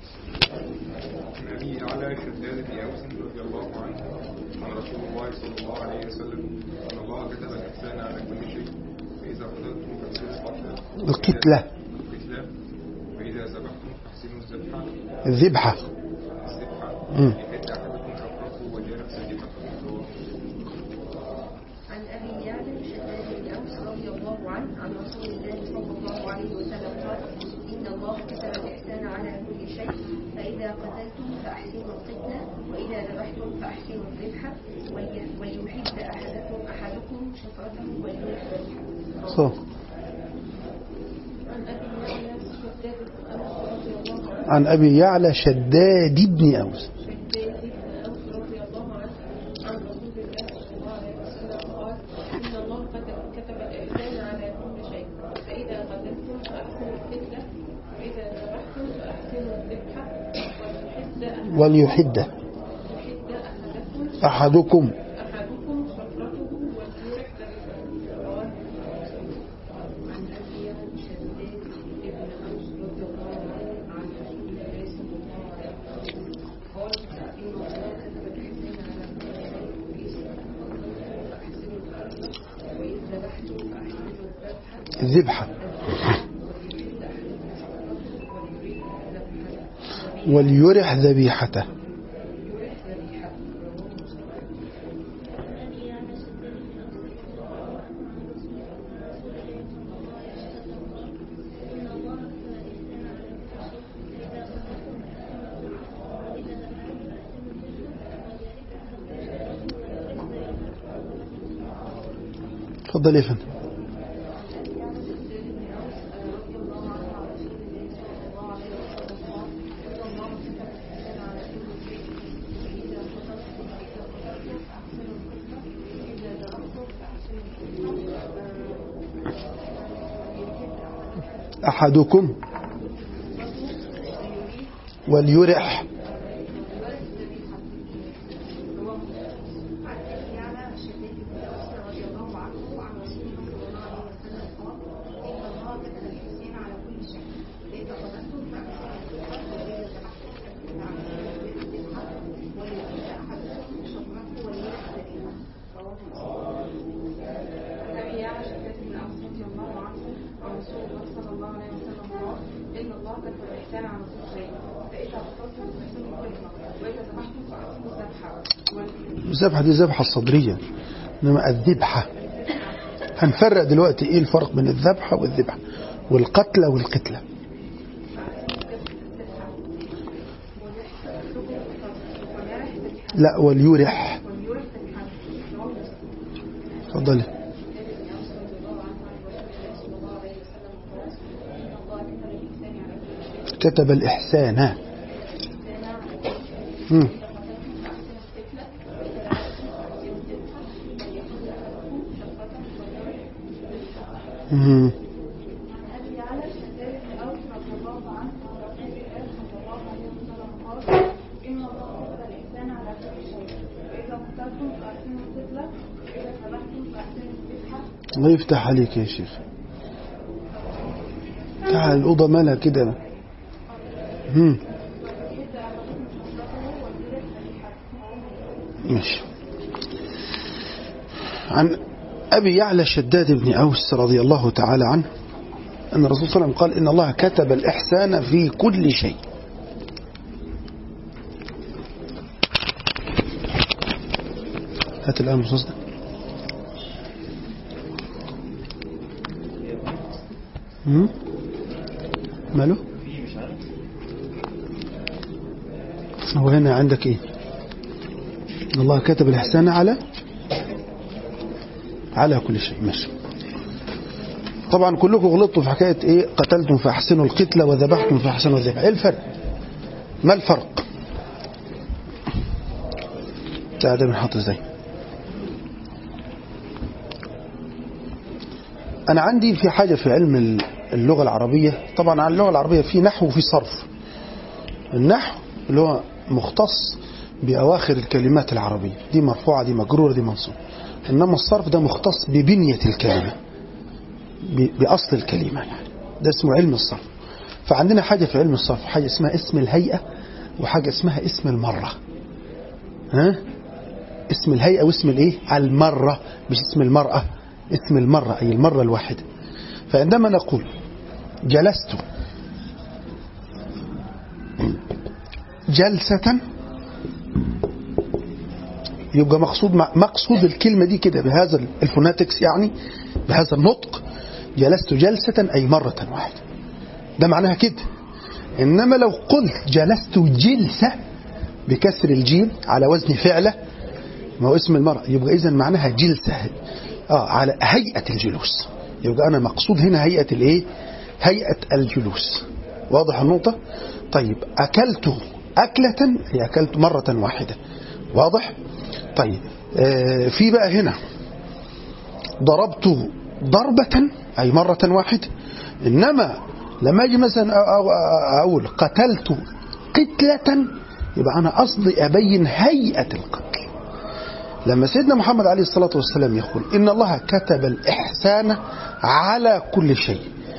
عن ابي اعلى شداد بن اوس رضي الله عنه عن رسول الله صلى الله عليه وسلم ان الله كتب الاحسان على كل شيء فاذا قتلتم فاحسنوا القتل القتلة القتلى واذا ذبحتم فاحسنوا الذبح الذبحة الذبح مم. يحد احدكم شفرته وليرح سجفته عن ابي يعلى شداد بن اوس رضي الله عنه عن رسول الله صلى الله عليه وسلم قال ان الله كتب الاحسان على كل شيء فاذا قتلتم فاحسنوا القتله واذا ذبحتم فاحسنوا الذبح ولي- وليحد احدكم احدكم شفرته وليرح ذبحه صح عن ابي يعلى شداد بن اوس عن أبي شداد بن اوس رضي الله عنه عن رسول الله صلى الله عليه وسلم قال ان الله كتب كتب الاحسان على كل شيء فاذا قتلتم فاحسنوا القتله واذا ذبحتم فاحسنوا الذبح وليحد وليحد يحد احدكم أحدكم أحدكم شفرته وليرح ذبيحته رواه عن ابي يعلى شداد بن اوس رضي الله عنه عن رسول الله صلى الله عليه وسلم قال ان الله كتب الاحسان على كل شيء فاحسنوا القتل واذا ذبحتم فاحسنوا الذبح الذبحة وليرح ذبيحته تفضل يا فندم أحدكم وليرح أبي يعلى شداد بن أوس رضي الله عنه عن رسول الله صلى الله عليه وسلم قال إن الله كتب الإحسان على كل شيء فإذا قتلتم فاحسنوا القتلة وإذا ذبحتم فأحسنوا الذبح وال- الذبحة دي الذبحة الصدرية إنما الذبحة هنفرق دلوقتي إيه الفرق بين الذبحة والذبحة والقتلة والقتلة لا وليرح تفضلي كتب الإحسان مم. مم. أبي يعلى شداد بن أوس رضي الله عنه عن رسول الله صلى الله عليه وسلم قال إن الله كتب الإحسان على كل شيء فإذا قتلتم فأحسنوا القتلة وإذا ذبحتم فأحسنوا الذبح الله يفتح عليك يا شيخ تعال الأوضة مالها كده مم. ويحد ماشي عن أبي يعلى شداد بن أوس رضي الله تعالى عنه أن الرسول صلى الله عليه وسلم قال إن الله كتب الإحسان في كل شيء هات الآن المصاص ده مم؟ ماله هو هنا عندك ايه إن الله كتب الإحسان على على كل شيء ماشي طبعا كلكم غلطتوا في حكاية ايه قتلتم فأحسنوا القتلة وذبحتم فأحسنوا الذبح ايه الفرق ما الفرق بتاع ده بنحط ازاي انا عندي في حاجة في علم اللغة العربية طبعا عن اللغة العربية في نحو وفي صرف النحو اللي هو مختص بأواخر الكلمات العربية دي مرفوعة دي مجرورة دي منصوبة إنما الصرف ده مختص ببنية الكلمة ب- بأصل الكلمة يعني ده اسمه علم الصرف فعندنا حاجة في علم الصرف حاجة اسمها اسم الهيئة وحاجة اسمها اسم المرة ها اسم الهيئة واسم الايه المرة مش اسم المرأة اسم المرة أي المرة الواحدة فعندما نقول جلست جلسة يبقى مقصود مقصود الكلمة دي كده بهذا الفوناتكس يعني بهذا النطق جلست جلسة أي مرة واحدة ده معناها كده إنما لو قلت جلست جلسة بكسر الجيم على وزن فعلة ما هو اسم المرأة يبقى إذا معناها جلسة آه على هيئة الجلوس يبقى أنا مقصود هنا هيئة الإيه هيئة الجلوس واضح النقطة طيب أكلت أكلة هي أكلت مرة واحدة واضح طيب آه في بقى هنا ضربت ضربة أي مرة واحدة إنما لما أجي مثلا أ- أ- أقول قتلت قتلة يبقى أنا قصدي أبين هيئة القتل لما سيدنا محمد عليه الصلاة والسلام يقول إن الله كتب الإحسان على كل شيء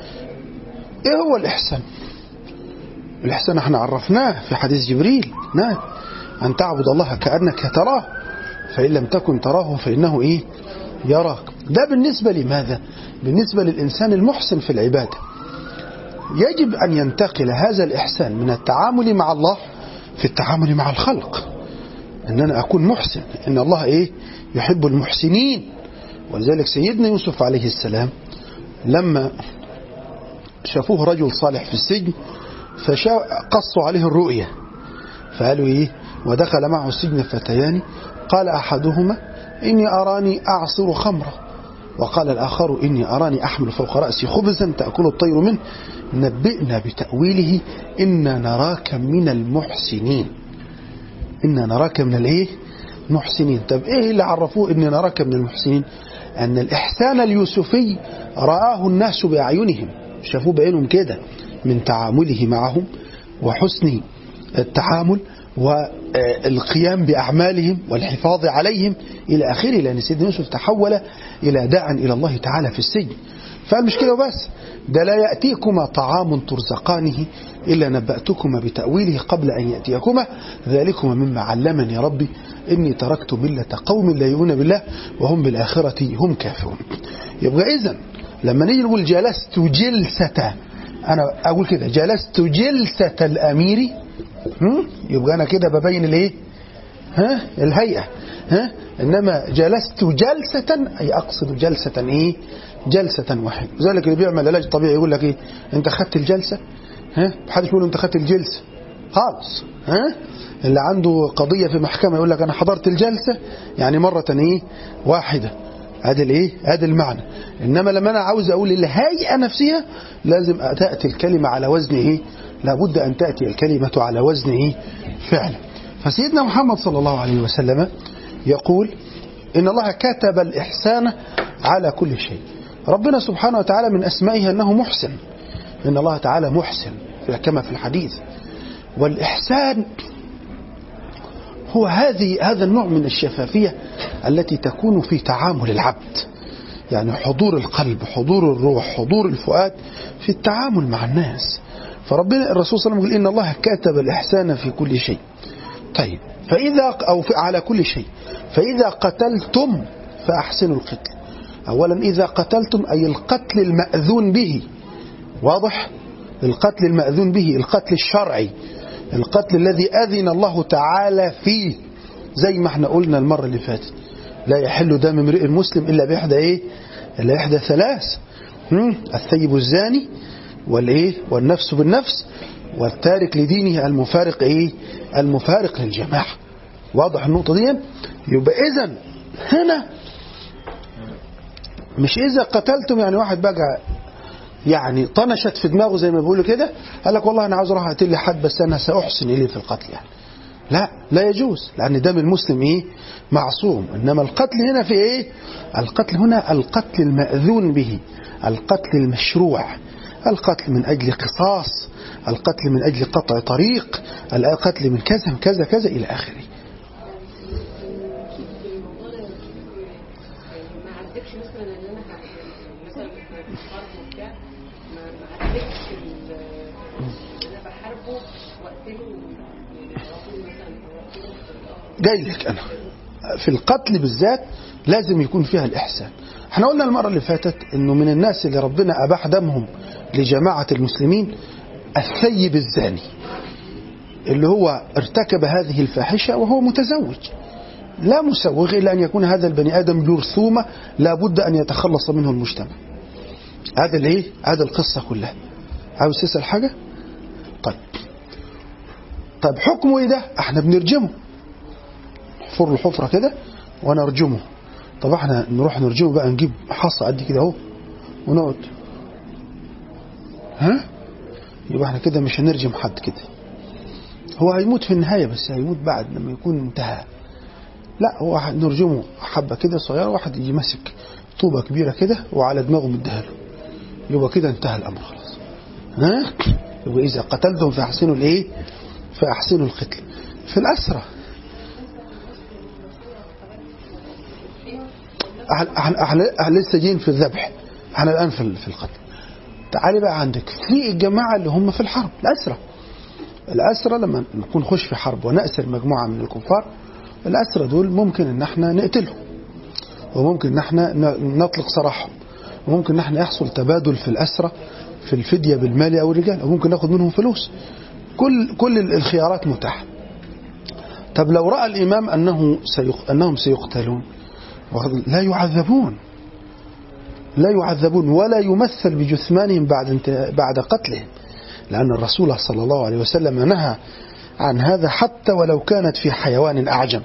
إيه هو الإحسان الإحسان احنا عرفناه في حديث جبريل نعم أن تعبد الله كأنك تراه فإن لم تكن تراه فإنه إيه يراك ده بالنسبة لماذا بالنسبة للإنسان المحسن في العبادة يجب أن ينتقل هذا الإحسان من التعامل مع الله في التعامل مع الخلق أن أنا أكون محسن إن الله إيه يحب المحسنين ولذلك سيدنا يوسف عليه السلام لما شافوه رجل صالح في السجن فقصوا عليه الرؤية فقالوا إيه ودخل معه السجن فتيان قال أحدهما إني أراني أعصر خمرا وقال الآخر إني أراني أحمل فوق رأسي خبزا تأكل الطير منه نبئنا بتأويله إنا نراك من المحسنين إنا نراك من الإيه محسنين طب إيه اللي عرفوه إن نراك من المحسنين أن الإحسان اليوسفي رآه الناس بأعينهم شافوه بعينهم كده من تعامله معهم وحسن التعامل والقيام بأعمالهم والحفاظ عليهم إلى آخره لأن سيدنا يوسف تحول إلى داع إلى الله تعالى في السجن فالمشكلة بس ده لا يأتيكما طعام ترزقانه إلا نبأتكما بتأويله قبل أن يأتيكما ذلكما مما علمني ربي إني تركت ملة قوم لا يؤمنون بالله وهم بالآخرة هم كافرون يبقى إذن لما نيجي نقول جلست جلسة أنا أقول كده جلست جلسة الأمير هم؟ يبقى أنا كده ببين الإيه ها الهيئة ها إنما جلست جلسة أي أقصد جلسة إيه جلسة واحدة لذلك اللي بيعمل علاج طبيعي يقول لك إيه أنت خدت الجلسة ها محدش يقول أنت خدت الجلسة خالص ها اللي عنده قضية في محكمة يقول لك أنا حضرت الجلسة يعني مرة إيه واحدة هذا الايه هذا المعنى انما لما انا عاوز اقول الهيئه نفسها لازم تاتي الكلمه على وزن ايه لابد ان تاتي الكلمه على وزن ايه فعلا فسيدنا محمد صلى الله عليه وسلم يقول ان الله كتب الاحسان على كل شيء ربنا سبحانه وتعالى من اسمائه انه محسن ان الله تعالى محسن كما في الحديث والاحسان هو هذه هذا النوع من الشفافية التي تكون في تعامل العبد يعني حضور القلب حضور الروح حضور الفؤاد في التعامل مع الناس فربنا الرسول صلى الله عليه وسلم يقول إن الله كتب الإحسان في كل شيء طيب فإذا أو في- على كل شيء فإذا قتلتم فأحسنوا القتل أولا إذا قتلتم أي القتل المأذون به واضح القتل المأذون به القتل الشرعي القتل الذي أذن الله تعالى فيه زي ما احنا قلنا المرة اللي فاتت لا يحل دم امرئ مسلم إلا بإحدى إيه إلا إحدى ثلاث هم؟ الثيب الزاني والإيه والنفس بالنفس والتارك لدينه المفارق إيه المفارق للجماعة واضح النقطة دي يبقى إذا هنا مش إذا قتلتم يعني واحد بقى يعني طنشت في دماغه زي ما بيقولوا كده قال لك والله أنا عاوز أروح أقتل لي حد بس أنا سأحسن إليه في القتل يعني لا لا يجوز لأن دم المسلم إيه معصوم إنما القتل هنا في إيه القتل هنا القتل المأذون به القتل المشروع القتل من أجل قصاص القتل من أجل قطع طريق القتل من كذا من كذا كذا إلى آخره ما عذبش مثلا ان انا ه- مثلا في الحرب وبتاع ما ما عذبش ال- اللي انا بحاربه واقتله يعني على طول مثلا أو أقتله بطريقة جاي لك أنا في القتل بالذات لازم يكون فيها الإحسان احنا قلنا المرة اللي فاتت انه من الناس اللي ربنا أباح دمهم لجماعة المسلمين الثيب الزاني اللي هو ارتكب هذه الفاحشة وهو متزوج لا مسوغ إلا أن يكون هذا البني آدم جرثومة لا بد أن يتخلص منه المجتمع هذا الايه هذا القصة كلها عاوز تسأل حاجة طيب طيب حكمه ايه ده احنا بنرجمه نحفر له حفرة كده ونرجمه طب احنا نروح نرجمه بقى نجيب حصى قد كده اهو ونقعد ها يبقى احنا كده مش هنرجم حد كده هو هيموت في النهاية بس هيموت بعد لما يكون انتهى لا هو نرجمه حبة كده صغيرة واحد يجي ماسك طوبة كبيرة كده وعلى دماغه مديها له يبقى كده انتهى الأمر خلاص ها يبقى إذا قتلتم فأحسنوا الإيه فأحسنوا القتل في الأسرة احنا احنا احنا احنا لسه جايين في الذبح احنا الآن في في القتل تعالي بقى عندك في الجماعة اللي هم في الحرب الأسرة الأسرة لما نكون نخش في حرب ونأسر مجموعة من الكفار الأسرة دول ممكن ان احنا نقتلهم وممكن ان احنا ن- نطلق سراحهم وممكن ان احنا يحصل تبادل في الأسرة في الفدية بالمال أو الرجال أو ممكن ناخد منهم فلوس كل كل الخيارات متاحة طب لو رأى الإمام أنه سيق... أنهم سيقتلون لا يعذبون لا يعذبون ولا يمثل بجثمانهم بعد انت... بعد قتلهم لأن الرسول صلى الله عليه وسلم نهى عن هذا حتى ولو كانت في حيوان أعجم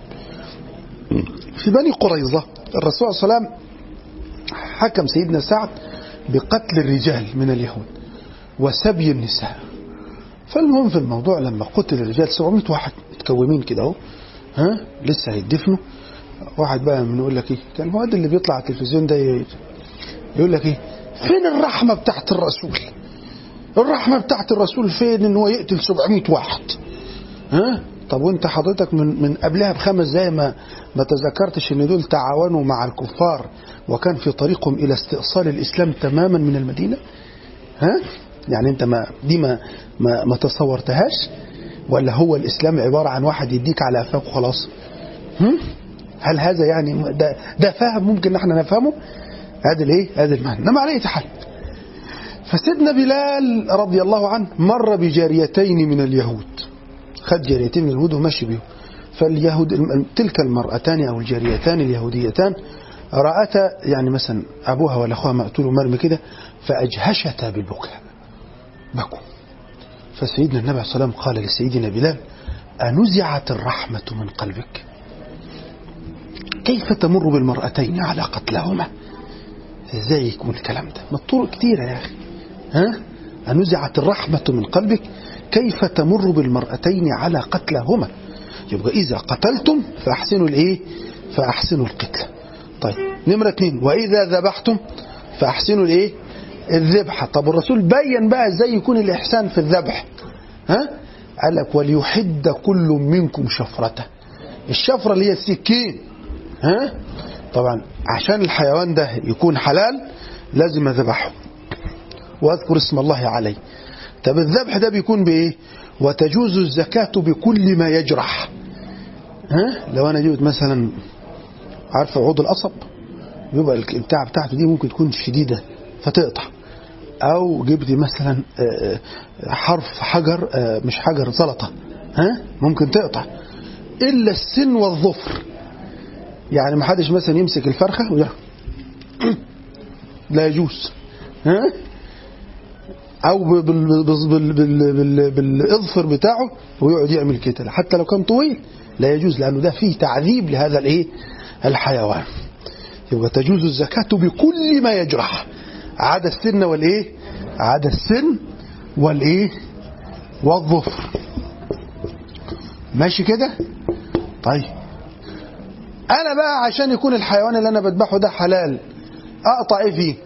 في بني قريظة الرسول صلى الله عليه وسلم حكم سيدنا سعد بقتل الرجال من اليهود وسبي النساء فالمهم في الموضوع لما قتل الرجال 700 واحد متكومين كده اهو ها لسه هيدفنوا واحد بقى من يقول لك ايه كان المواد اللي بيطلع على التلفزيون ده يقول لك ايه فين الرحمه بتاعت الرسول الرحمه بتاعت الرسول فين ان هو يقتل 700 واحد ها طب وانت حضرتك من من قبلها بخمس دقايق ما ما تذكرتش ان دول تعاونوا مع الكفار وكان في طريقهم الى استئصال الاسلام تماما من المدينه ها يعني انت ما دي ما ما, ما تصورتهاش ولا هو الاسلام عباره عن واحد يديك على قفاك وخلاص هم؟ هل هذا يعني ده ده فاهم ممكن احنا نفهمه هذا الايه هذا المعنى انما على اي حال فسيدنا بلال رضي الله عنه مر بجاريتين من اليهود خد جاريتين من اليهود ومشي بهم فاليهود تلك المرأتان أو الجاريتان اليهوديتان رأتا يعني مثلا أبوها ولا أخوها مقتول ومرمي كده فأجهشتا بالبكاء بكوا فسيدنا النبي صلى الله عليه وسلم قال لسيدنا بلال أنزعت الرحمة من قلبك كيف تمر بالمرأتين على قتلهما ازاي يكون الكلام ده ما الطرق كتيرة يا أخي ها أنزعت الرحمة من قلبك كيف تمر بالمرأتين على قتلهما يبقى إذا قتلتم فأحسنوا الإيه فأحسنوا القتل طيب نمرة اثنين وإذا ذبحتم فأحسنوا الإيه الذبحة طب الرسول بين بقى ازاي يكون الإحسان في الذبح ها قال لك وليحد كل منكم شفرته الشفرة اللي هي السكين ها طبعا عشان الحيوان ده يكون حلال لازم اذبحه واذكر اسم الله عليه طب الذبح ده بيكون بايه وتجوز الزكاة بكل ما يجرح ها لو انا جبت مثلا عارفه عود القصب بيبقى البتاع بتاعته دي ممكن تكون شديده فتقطع او جبت مثلا آه، آه، حرف حجر آه، مش حجر زلطه ها ممكن تقطع الا السن والظفر يعني ما حدش مثلا يمسك الفرخه ويا لا يجوز ها او بال- بال- بال- بال- بال- بالاظفر بتاعه ويقعد يعمل كده حتى لو كان طويل لا يجوز لانه ده فيه تعذيب لهذا الايه الحيوان يبقى تجوز الزكاة بكل ما يجرح عدا السن والايه عدا السن والايه والظفر ماشي كده طيب انا بقى عشان يكون الحيوان اللي انا بذبحه ده حلال اقطع ايه فيه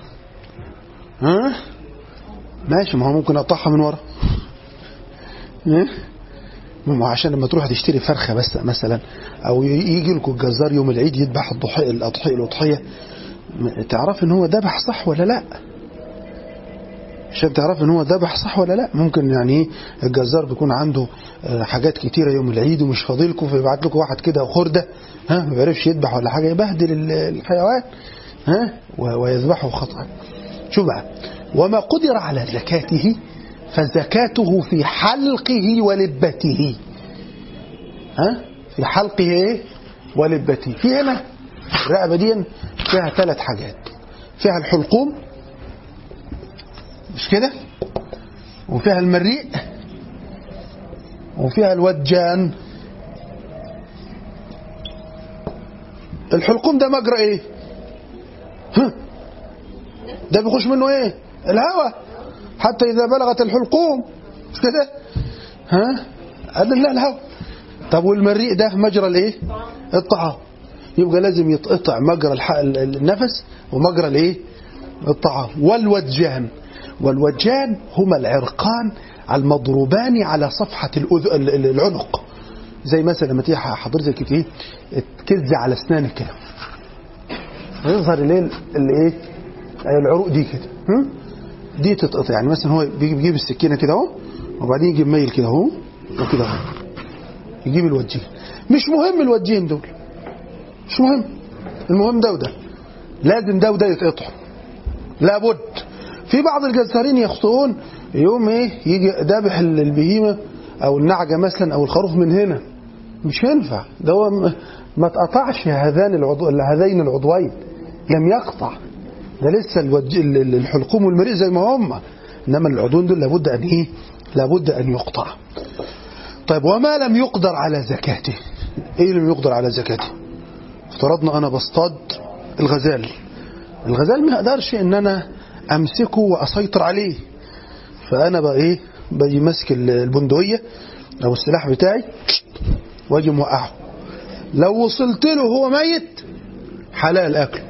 ها ماشي ما هو ممكن اقطعها من ورا ها؟ ما هو عشان لما تروح تشتري فرخه بس مثلا او ي- يجي لكم الجزار يوم العيد يذبح الضحيه الاضحيه الاضحيه م- تعرف ان هو ذبح صح ولا لا عشان تعرف ان هو ذبح صح ولا لا ممكن يعني ايه الجزار بيكون عنده آه، حاجات كتيره يوم العيد ومش فاضلكم فيبعت لكم واحد كده خرده ها ما بيعرفش يذبح ولا حاجه يبهدل ال- الحيوان ها و- ويذبحه خطأ شوف بقى وما قدر على زكاته فزكاته في حلقه ولبته ها في حلقه ايه ولبته في هنا الرقبه دي فيها ثلاث حاجات فيها الحلقوم مش كده وفيها المريء وفيها الوجان الحلقوم ده مجرى ايه ها ده بيخش منه ايه الهواء حتى اذا بلغت الحلقوم مش كده ها قال لا الهواء طب والمريء ده مجرى الايه الطعام يبقى لازم يتقطع مجرى الح- النفس ومجرى الايه الطعام والوجان والوجان هما العرقان المضروبان على صفحة الأذ... ال- ال- العنق زي مثلا لما تيجي حضرتك كده ايه تكز على اسنانك كده ويظهر الايه الايه العروق دي كده ها؟ دي تتقطع يعني مثلا هو بيجي- بيجيب السكينه كده اهو وبعدين يجيب ميل كده اهو وكده اهو يجيب الوجين مش مهم الوجين دول مش مهم المهم ده وده لازم ده وده يتقطع لابد في بعض الجزارين يخطئون يوم ايه يجي ذابح ال- البهيمه او النعجه مثلا او الخروف من هنا مش هينفع ده هو م- ما اتقطعش هذان العضو هذين العضوين لم يقطع ده لسه الوج... ال- ال- الحلقوم والمريء زي ما هم انما العضوين دول لابد ان ايه لابد ان يقطع طيب وما لم يقدر على زكاته ايه لم يقدر على زكاته افترضنا انا بصطاد الغزال الغزال ما اقدرش ان انا امسكه واسيطر عليه فانا بقى ايه باجي ماسك ال- البندقيه او السلاح بتاعي واجي موقعه لو وصلت له هو ميت حلال اكله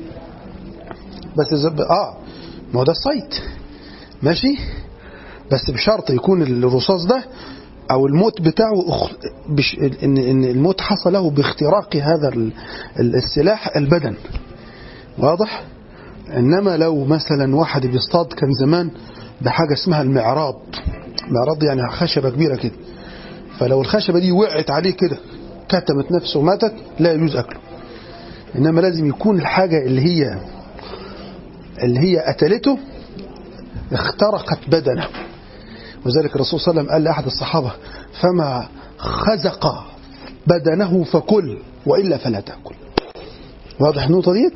بس زب... اه ما هو ده الصيد ماشي بس بشرط يكون الرصاص ده او الموت بتاعه أخ... بش... ان ان الموت حصل له باختراق هذا ال- ال- السلاح البدن واضح انما لو مثلا واحد بيصطاد كان زمان بحاجه اسمها المعراض معراض يعني خشبه كبيره كده فلو الخشبه دي وقعت عليه كده كتمت نفسه وماتت لا يجوز اكله انما لازم يكون الحاجه اللي هي اللي هي قتلته اخترقت بدنه وذلك الرسول صلى الله عليه وسلم قال لأحد الصحابة فما خزق بدنه فكل وإلا فلا تأكل واضح النقطة دي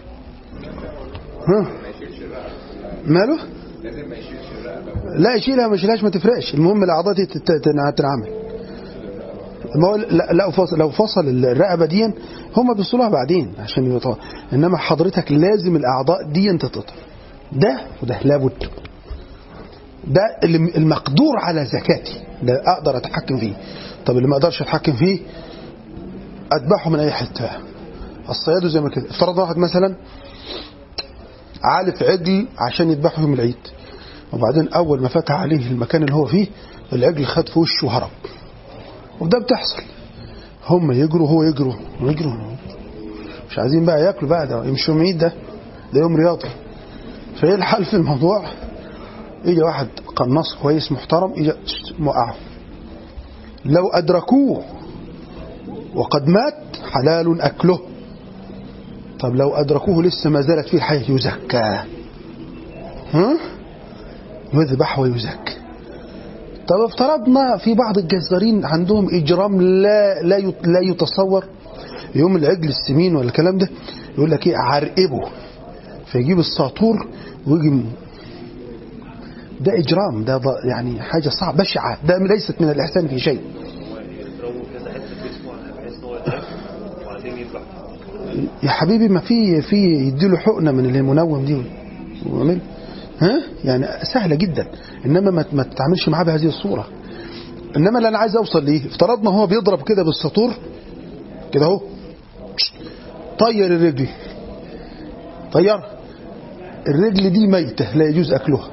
ها ما يشيلش الرقبة ماله لازم ما يشيلش الرقبة لا يشيلها ما يشيلهاش ما تفرقش المهم الأعضاء دي تت- تت- تنعمل ما هو لا, لا فصل لو فصل الرقبة دي هم بيصلوها بعدين عشان يبقى انما حضرتك لازم الأعضاء دي تتقطع ده وده لابد ده اللي المقدور على زكاتي ده اقدر اتحكم فيه طب اللي ما اقدرش اتحكم فيه اذبحه من اي حته الصياد زي ما كده افترض واحد مثلا عالف عجل عشان يذبحه يوم العيد وبعدين اول ما فتح عليه المكان اللي هو فيه العجل خد في وشه وهرب وده بتحصل هم يجروا هو يجروا ويجروا مش عايزين بقى ياكلوا بقى ده يمشوا يوم عيد ده ده يوم رياضي فايه الحل في الموضوع يجي واحد قناص كويس محترم يجي موقعه لو أدركوه وقد مات حلال أكله طب لو أدركوه لسه ما زالت فيه الحياة يزكى ها يذبح ويزكى طب افترضنا في بعض الجزارين عندهم إجرام لا لا يت- لا يتصور يوم العجل السمين ولا الكلام ده يقول لك ايه عرقبه فيجيب الساطور ويجي م- ده إجرام ده ض- يعني حاجة صعبة بشعة ده ليست من الإحسان في شيء هو يضربوا كذا حته في جسمه بحيث ان هو يتعب وبعدين يذبح يا حبيبي ما في في يديله حقنه من اللي المنوم دي ويعمل ها يعني سهله جدا انما ما ما تتعاملش معاه بهذه الصوره انما اللي انا عايز اوصل ليه افترضنا هو بيضرب كده بالسطور كده اهو طير الرجل طير الرجل دي ميته لا يجوز اكلها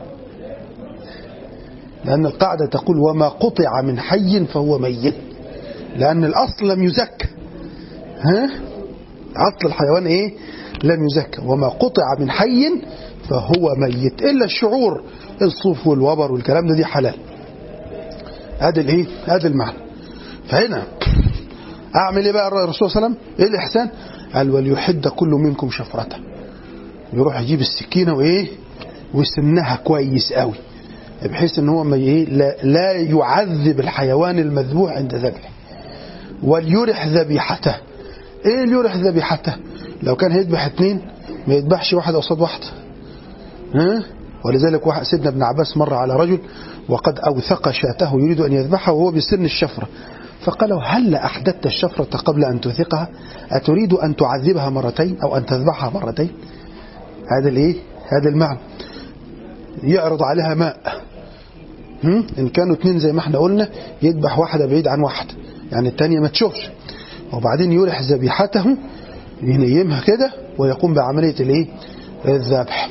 لان القاعده تقول وما قطع من حي فهو ميت لان الاصل لم يزكى ها عطل الحيوان ايه لم يزكى وما قطع من حي فهو ميت الا الشعور الصوف والوبر والكلام ده دي حلال ادي الايه ادي المعنى فهنا اعمل ايه بقى الرسول صلى الله عليه وسلم ايه الاحسان قال وليحد كل منكم شفرته يروح يجيب السكينه وايه ويسنها كويس قوي بحيث ان هو ما ايه لا, لا يعذب الحيوان المذبوح عند ذبحه وليرح ذبيحته ايه اللي يرح ذبيحته لو كان هيذبح اتنين ما يذبحش واحد قصاد واحد ها ولذلك واحد سيدنا ابن عباس مر على رجل وقد اوثق شاته يريد ان يذبحها وهو بسن الشفره فقال له هل احدثت الشفره قبل ان توثقها اتريد ان تعذبها مرتين او ان تذبحها مرتين هذا الايه هذا المعنى يعرض عليها ماء هم؟ ان كانوا اتنين زي ما احنا قلنا يذبح واحده بعيد عن واحده يعني الثانيه ما تشوفش وبعدين يرح ذبيحته ينيمها كده ويقوم بعملية الايه الذبح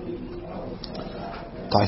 طيب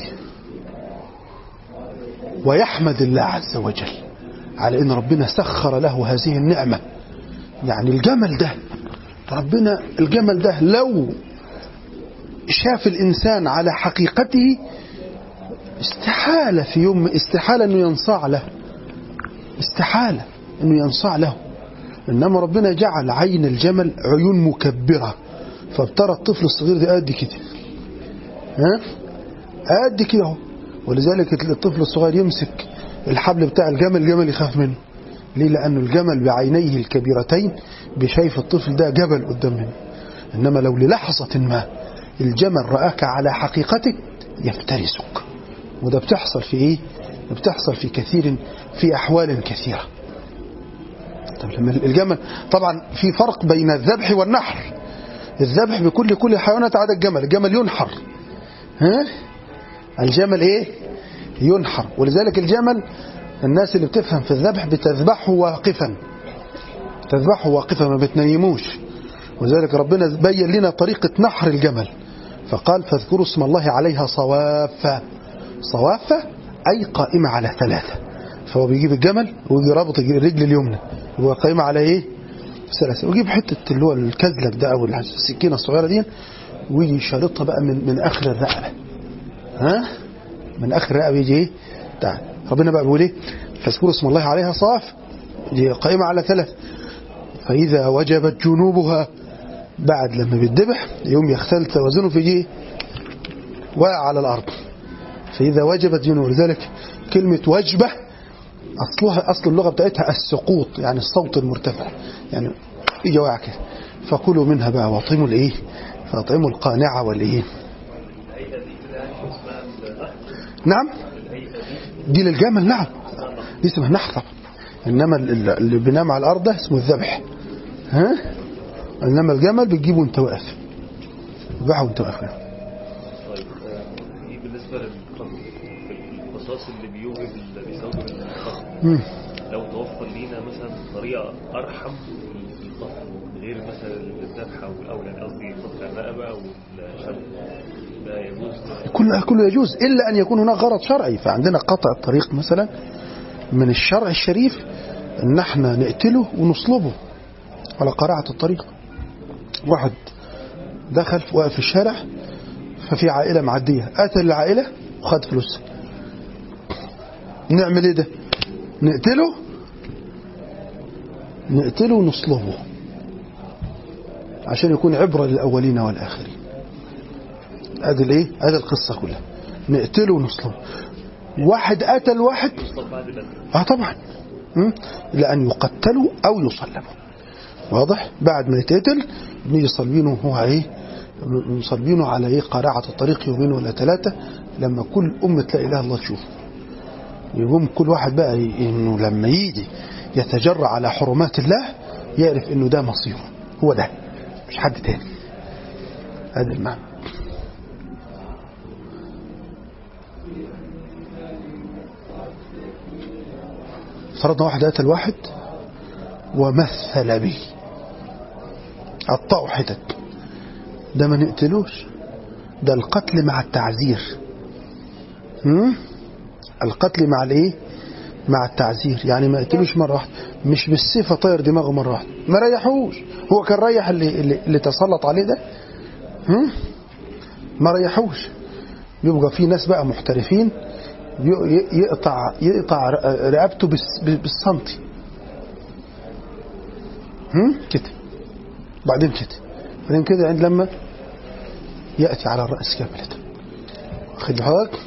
ويحمد الله عز وجل على ان ربنا سخر له هذه النعمة يعني الجمل ده ربنا الجمل ده لو شاف الإنسان على حقيقته استحالة في يوم استحالة أنه ينصاع له استحالة أنه ينصاع له إنما ربنا جعل عين الجمل عيون مكبرة فابترى الطفل الصغير ده قد كده ها قد كده اهو ولذلك الطفل الصغير يمسك الحبل بتاع الجمل الجمل يخاف منه ليه لأنه الجمل بعينيه الكبيرتين بشايف الطفل ده جبل قدام منه إنما لو للحظة ما الجمل رآك على حقيقتك يفترسك وده بتحصل في ايه بتحصل في كثير في أحوال كثيرة طب لما الجمل طبعا في فرق بين الذبح والنحر الذبح بكل كل حيوانات عدا الجمل الجمل ينحر ها الجمل ايه ينحر ولذلك الجمل الناس اللي بتفهم في الذبح بتذبحه واقفا تذبحه واقفا ما بتنيموش ولذلك ربنا بين لنا طريقة نحر الجمل فقال فاذكروا اسم الله عليها صوافة صوافة أي قائمة على ثلاثة فهو بيجيب الجمل ويجي رابط الرجل اليمنى هو قائمة على ايه ثلاثة ويجيب حتة اللي هو الكزلك ده أو السكينة الصغيرة دي ويجي شارطها بقى من, من آخر الرقبة ها من آخر الرقبة يجي ايه تعال ربنا بقى بيقول ايه فاذكروا اسم الله عليها صواف دي قائمة على ثلاث فإذا وجبت جنوبها بعد لما بيتذبح يوم يختل توازنه في جيه واقع على الأرض فإذا وجبت جنوب لذلك كلمة وجبة أصلها أصل اللغة بتاعتها السقوط يعني الصوت المرتفع يعني يجي واقع كده فكلوا منها بقى واطعموا الايه فاطعموا القانعة والايه نعم دي للجمل نعم دي اسمها النحر طبعا انما اللي بينام على الارض ده اسمه الذبح ها انما الجمل بتجيبه وانت واقف تذبحه وانت واقف طيب آه، دي بالنسبة للقصص القصاص اللي بيوجب اللي بيسبب القتل مم. لو توفر لينا مثلا طريقة أرحم في القتل غير مثلا الذبح أو الأول يعني قصدي قطع الرقبة والشد ده يجوز كل كله يجوز الا ان يكون هناك غرض شرعي فعندنا قطع الطريق مثلا من الشرع الشريف ان احنا نقتله ونصلبه على قارعة الطريق واحد دخل واقف في الشارع ففي عائلة معدية قتل العائلة وخد فلوسها نعمل ايه ده نقتله نقتله ونصلبه عشان يكون عبرة للأولين والآخرين ادي الايه ادي القصة كلها نقتله ونصلبه واحد قتل واحد يوصل بعد بدر اه طبعا م? لأن يقتلوا أو يصلبوا واضح بعد ما يتقتل بنيجي صلبينه هو ايه مصلبينه على ايه قارعة الطريق يومين ولا ثلاثة لما كل أمة لا إله إلا الله تشوفه يقوم كل واحد بقى ي- انه لما يجي يتجرع على حرمات الله يعرف انه ده مصيره هو ده مش حد تاني هذا المعنى فرضنا واحد قتل واحد ومثل به قطعوا حتت ده ما نقتلوش ده القتل مع التعزير هم؟ القتل مع الايه مع التعزير يعني ما يقتلوش مره واحده مش بالسيف طير دماغه مره واحده ما ريحوش هو كان ريح اللي, اللي, اللي تسلط عليه ده هم؟ ما ريحوش يبقى في ناس بقى محترفين ي- يقطع يقطع رقبته بالس- بالسنتي هم؟ كده بعدين كده بعدين كده عند لما يأتي على الرأس كاملة خد حضرتك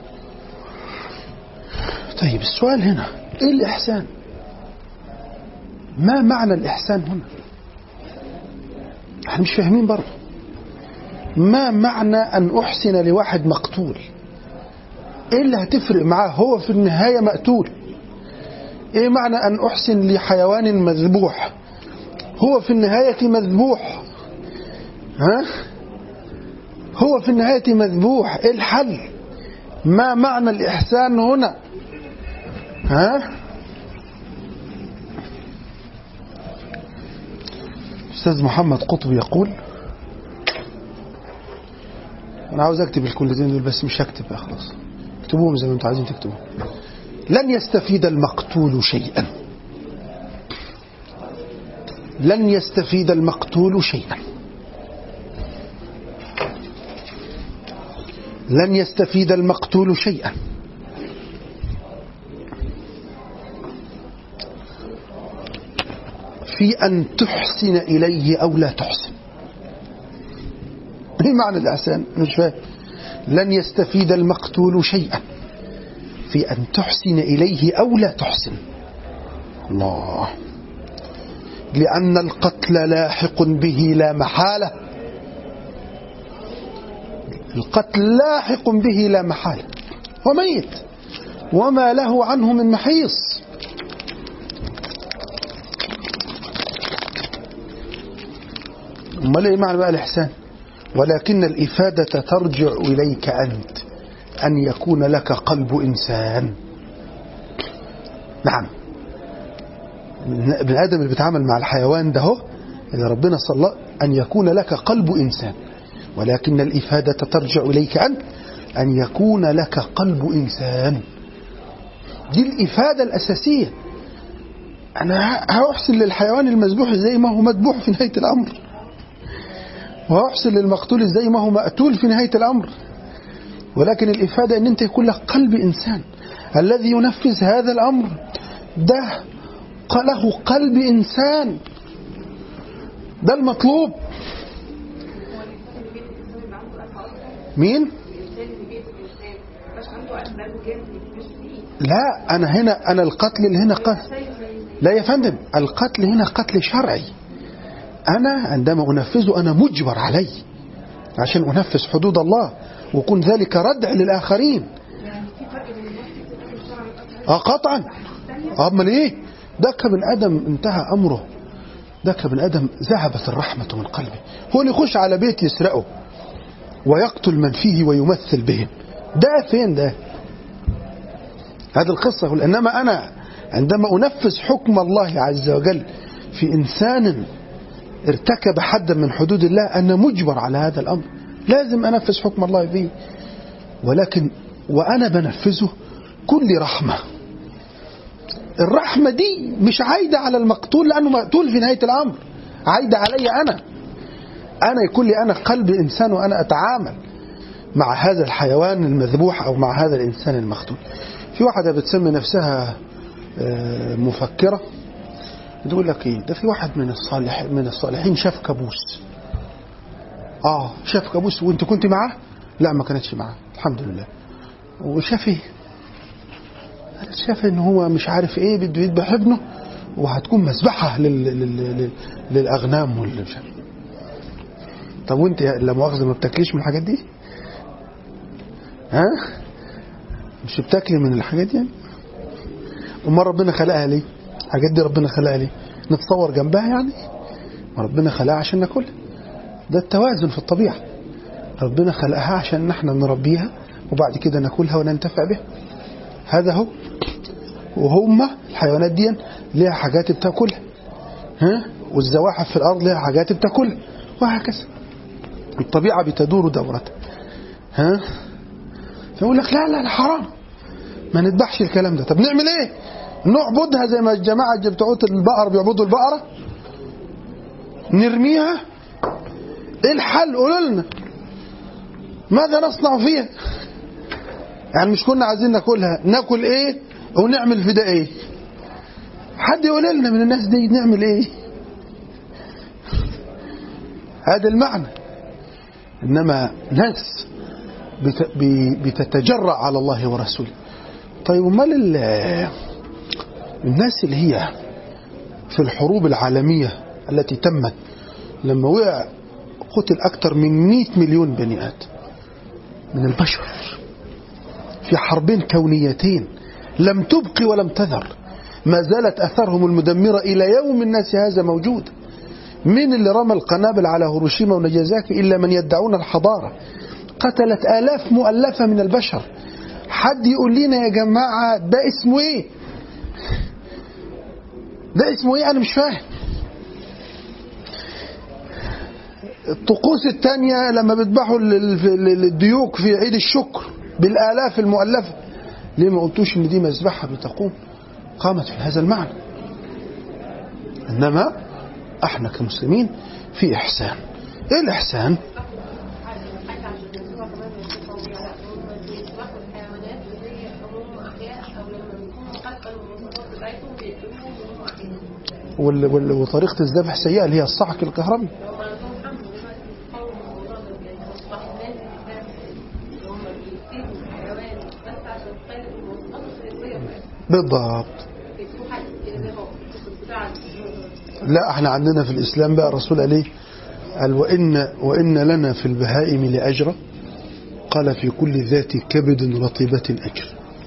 طيب السؤال هنا ايه الإحسان ما معنى الإحسان هنا احنا مش فاهمين برضه ما معنى أن أحسن لواحد مقتول ايه اللي هتفرق معاه هو في النهاية مقتول ايه معنى أن أحسن لحيوان مذبوح هو في النهاية مذبوح ها هو في النهاية مذبوح ايه الحل ما معنى الإحسان هنا ها أستاذ محمد قطب يقول أنا عاوز أكتب الكلمتين دول بس مش هكتب بقى خلاص اكتبوهم زي ما أنتم عايزين تكتبوهم لن يستفيد المقتول شيئا لن يستفيد المقتول شيئا لن يستفيد المقتول شيئا في أن تحسن إليه أو لا تحسن ايه معنى الإحسان مش فاهم لن يستفيد المقتول شيئا في أن تحسن إليه أو لا تحسن الله لأن القتل لاحق به لا محالة القتل لاحق به لا محالة وميت وما له عنه من محيص امال ايه معنى بقى الاحسان ولكن الافاده ترجع اليك انت ان يكون لك قلب انسان نعم ابن ادم اللي بيتعامل مع الحيوان ده هو اللي ربنا صلى ان يكون لك قلب انسان ولكن الافاده ترجع اليك انت ان يكون لك قلب انسان دي الافاده الاساسيه انا هأحسن للحيوان المذبوح زي ما هو مذبوح في نهايه الامر وأحسن للمقتول زي ما هو مقتول في نهاية الأمر ولكن الإفادة أن أنت يكون لك قلب إنسان الذي ينفذ هذا الأمر ده له قلب إنسان ده المطلوب هو الانسان اللي بيقتل الانسان اللي عنده قلب اصلا مين؟ الانسان اللي بيقتل الانسان مش عنده قلب قلبه جامد مش فيه لا أنا هنا أنا القتل اللي هنا قتل زي زي لا يا فندم القتل هنا قتل شرعي أنا عندما أنفذه أنا مجبر عليه عشان أنفذ حدود الله ويكون ذلك ردع للآخرين يعني في فرق بين الوقت القتل الشرعي والقتل اه قطعا امال ايه ده كابن ادم انتهى امره ده كابن ادم ذهبت الرحمه من قلبه هو اللي يخش على بيت يسرقه ويقتل من فيه ويمثل بهم ده فين ده هذه القصه يقول انما انا عندما انفذ حكم الله عز وجل في انسان ارتكب حدا من حدود الله انا مجبر على هذا الامر لازم انفذ حكم الله فيه ولكن وانا بنفذه كل رحمه الرحمة دي مش عايدة على المقتول لأنه مقتول في نهاية الأمر عايدة علي أنا أنا يكون لي أنا قلب إنسان وأنا أتعامل مع هذا الحيوان المذبوح أو مع هذا الإنسان المقتول في واحدة بتسمي نفسها آه، مفكرة بتقول لك ايه ده في واحد من الصالح من الصالحين شاف كابوس اه شاف كابوس وانت كنت معاه لا ما كانتش معاه الحمد لله وشاف ايه شاف ان هو مش عارف ايه بده يذبح ابنه وهتكون مذبحه لل... لل... لل... للاغنام واللي مش عارف طب وانت يا- لا مؤاخذه ما بتاكليش من الحاجات دي ها مش بتاكلي من الحاجات دي يعني امال ربنا خلقها ليه الحاجات دي ربنا خلقها ليه نتصور جنبها يعني ما ربنا خلقها عشان ناكلها ده التوازن في الطبيعه ربنا خلقها عشان احنا نربيها وبعد كده ناكلها وننتفع بها هذا هو وهم الحيوانات دي ليها حاجات بتاكلها ها والزواحف في الارض ليها حاجات بتاكلها وهكذا الطبيعه بتدور دورتها ها فيقول لك لا لا لا حرام ما نذبحش الكلام ده طب نعمل ايه نعبدها زي ما الجماعه بتوع البقر بيعبدوا البقره نرميها ايه الحل قولوا لنا ماذا نصنع فيها يعني مش كنا عايزين ناكلها ناكل ايه ونعمل في ده ايه حد يقول لنا من الناس دي نعمل ايه هذا المعنى انما ناس بت- بي- بتتجرأ على الله ورسوله طيب امال ال- الناس اللي هي في الحروب العالمية التي تمت لما وقع قتل أكثر من 100 مليون بني آدم من البشر في حربين كونيتين لم تبق ولم تذر ما زالت أثرهم المدمرة إلى يوم الناس هذا موجود من اللي رمى القنابل على هيروشيما وناجازاكي إلا من يدعون الحضارة قتلت آلاف مؤلفة من البشر حد يقول لنا يا جماعة ده اسمه ايه ده اسمه ايه انا مش فاهم الطقوس التانية لما بيذبحوا لل- لل- للديوك في عيد الشكر بالآلاف المؤلفة ليه ما قلتوش ان دي مذبحة بتقوم قامت في هذا المعنى انما احنا كمسلمين في احسان ايه الاحسان حاجة عشان ينزلوها كمان يشوفوا بيها لا هم بيذبحوا الحيوانات وهي هم أحياء أو لما بيكونوا قتلوا المواصفات بتاعتهم بيقتلوهم وهم أحياء وال- وال- وطريقة الذبح سيئة اللي هي الصعق الكهربي هم عندهم حمل دلوقتي بيتقاوموا الموضوع ده يعني أصبح الناس الإسلام اللي هم بيقتلوا الحيوان بس عشان تخلي المواصفات الخارجية بتاعتهم بالضبط بيكتبوا حاجة كده زي ما هو بتاع لا احنا عندنا في الإسلام بقى الرسول عليه قال وإن, وإن لنا في البهائم لأجرا قال في كل ذات كبد رطبة أجر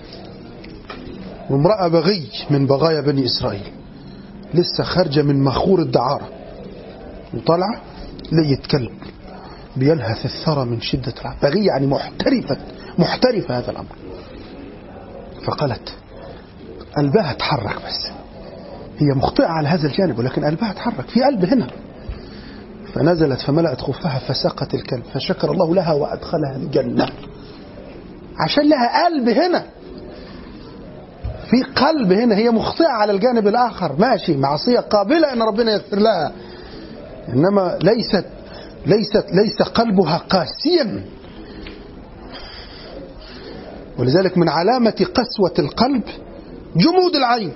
وامرأة بغي من بغايا بني إسرائيل لسه خارجة من مخور الدعارة وطالعة لقيت كلب بيلهث الثرى من شدة العب بغي يعني محترفة محترفة هذا الأمر فقالت قلبها اتحرك بس هي مخطئة على هذا الجانب ولكن قلبها اتحرك في قلب هنا فنزلت فملأت خفها فسقت الكلب فشكر الله لها وأدخلها الجنة عشان لها قلب هنا في قلب هنا هي مخطئة على الجانب الآخر ماشي معصية قابلة أن ربنا يغفر لها إنما ليست ليست ليس قلبها قاسيا ولذلك من علامة قسوة القلب جمود العين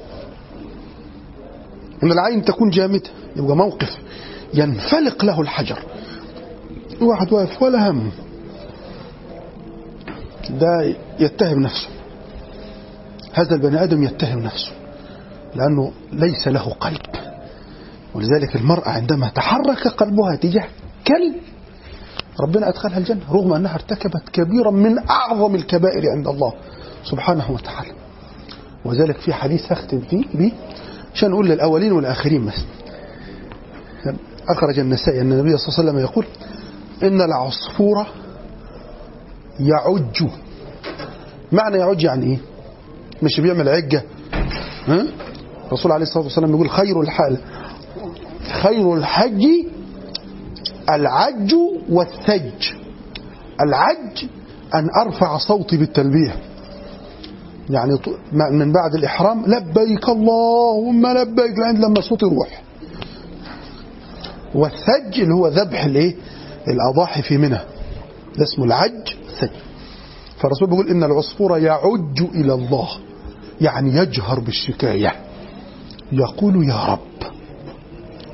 ان العين تكون جامدة يبقى موقف ينفلق له الحجر واحد واقف ولا هم ده يتهم نفسه هذا البني آدم يتهم نفسه لأنه ليس له قلب ولذلك المرأة عندما تحرك قلبها تجاه كلب ربنا أدخلها الجنة رغم أنها ارتكبت كبيرا من أعظم الكبائر عند الله سبحانه وتعالى وذلك في حديث هختم فيه به عشان نقول للأولين والآخرين مثلا أخرج النسائي أن النبي صلى الله عليه وسلم يقول إن العصفور يعج معنى يعج يعني إيه مش بيعمل عجة ها؟ الرسول عليه الصلاة والسلام يقول خير الحال خير الحج العج والثج العج أن أرفع صوتي بالتلبية يعني ط- ما- من بعد الإحرام لبيك اللهم لبيك لعند لما صوتي يروح والثج اللي هو ذبح الايه الأضاحي في منى ده اسمه العج الثج فالرسول بيقول إن العصفور يعج إلى الله يعني يجهر بالشكاية يقول يا رب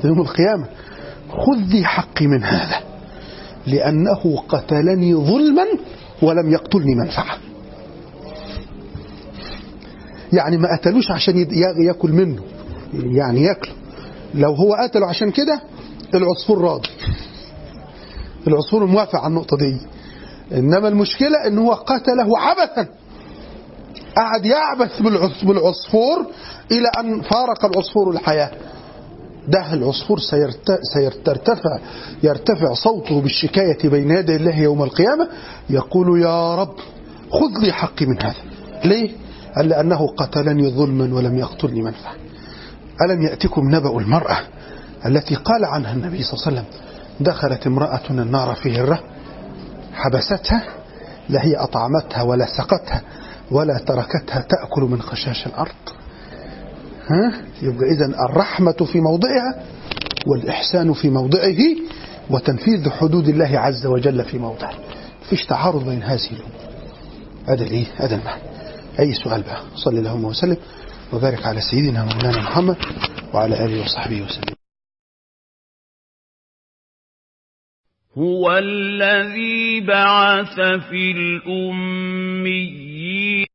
يوم القيامة خذ ذي حقي من هذا لأنه قتلني ظلما ولم يقتلني منفعة يعني ما قتلوش عشان يد- يا- ياكل منه يعني ياكله لو هو قتله عشان كده العصفور راضي العصفور موافق على النقطة دي إنما المشكلة إن هو قتله عبثا قعد يعبث بالعص- بالعصفور إلى أن فارق العصفور الحياة ده العصفور سيرت- سيرتفع يرتفع صوته بالشكاية بين يدي الله يوم القيامة يقول يا رب خذ لي حقي من هذا ليه؟ قال لأنه قتلني ظلما ولم يقتلني منفعة ألم يأتكم نبأ المرأة التي قال عنها النبي صلى الله عليه وسلم دخلت امرأة النار في هرة حبستها لا هي أطعمتها ولا سقتها ولا تركتها تأكل من خشاش الأرض ها؟ يبقى إذن الرحمة في موضعها والإحسان في موضعه وتنفيذ حدود الله عز وجل في موضعه فيش تعارض بين هذه الأمور هذا الإيه؟ هذا المعنى أي سؤال بقى صلى اللهم وسلم وبارك على سيدنا مولانا محمد وعلى آله وصحبه وسلم هو الذي بعث في الأميين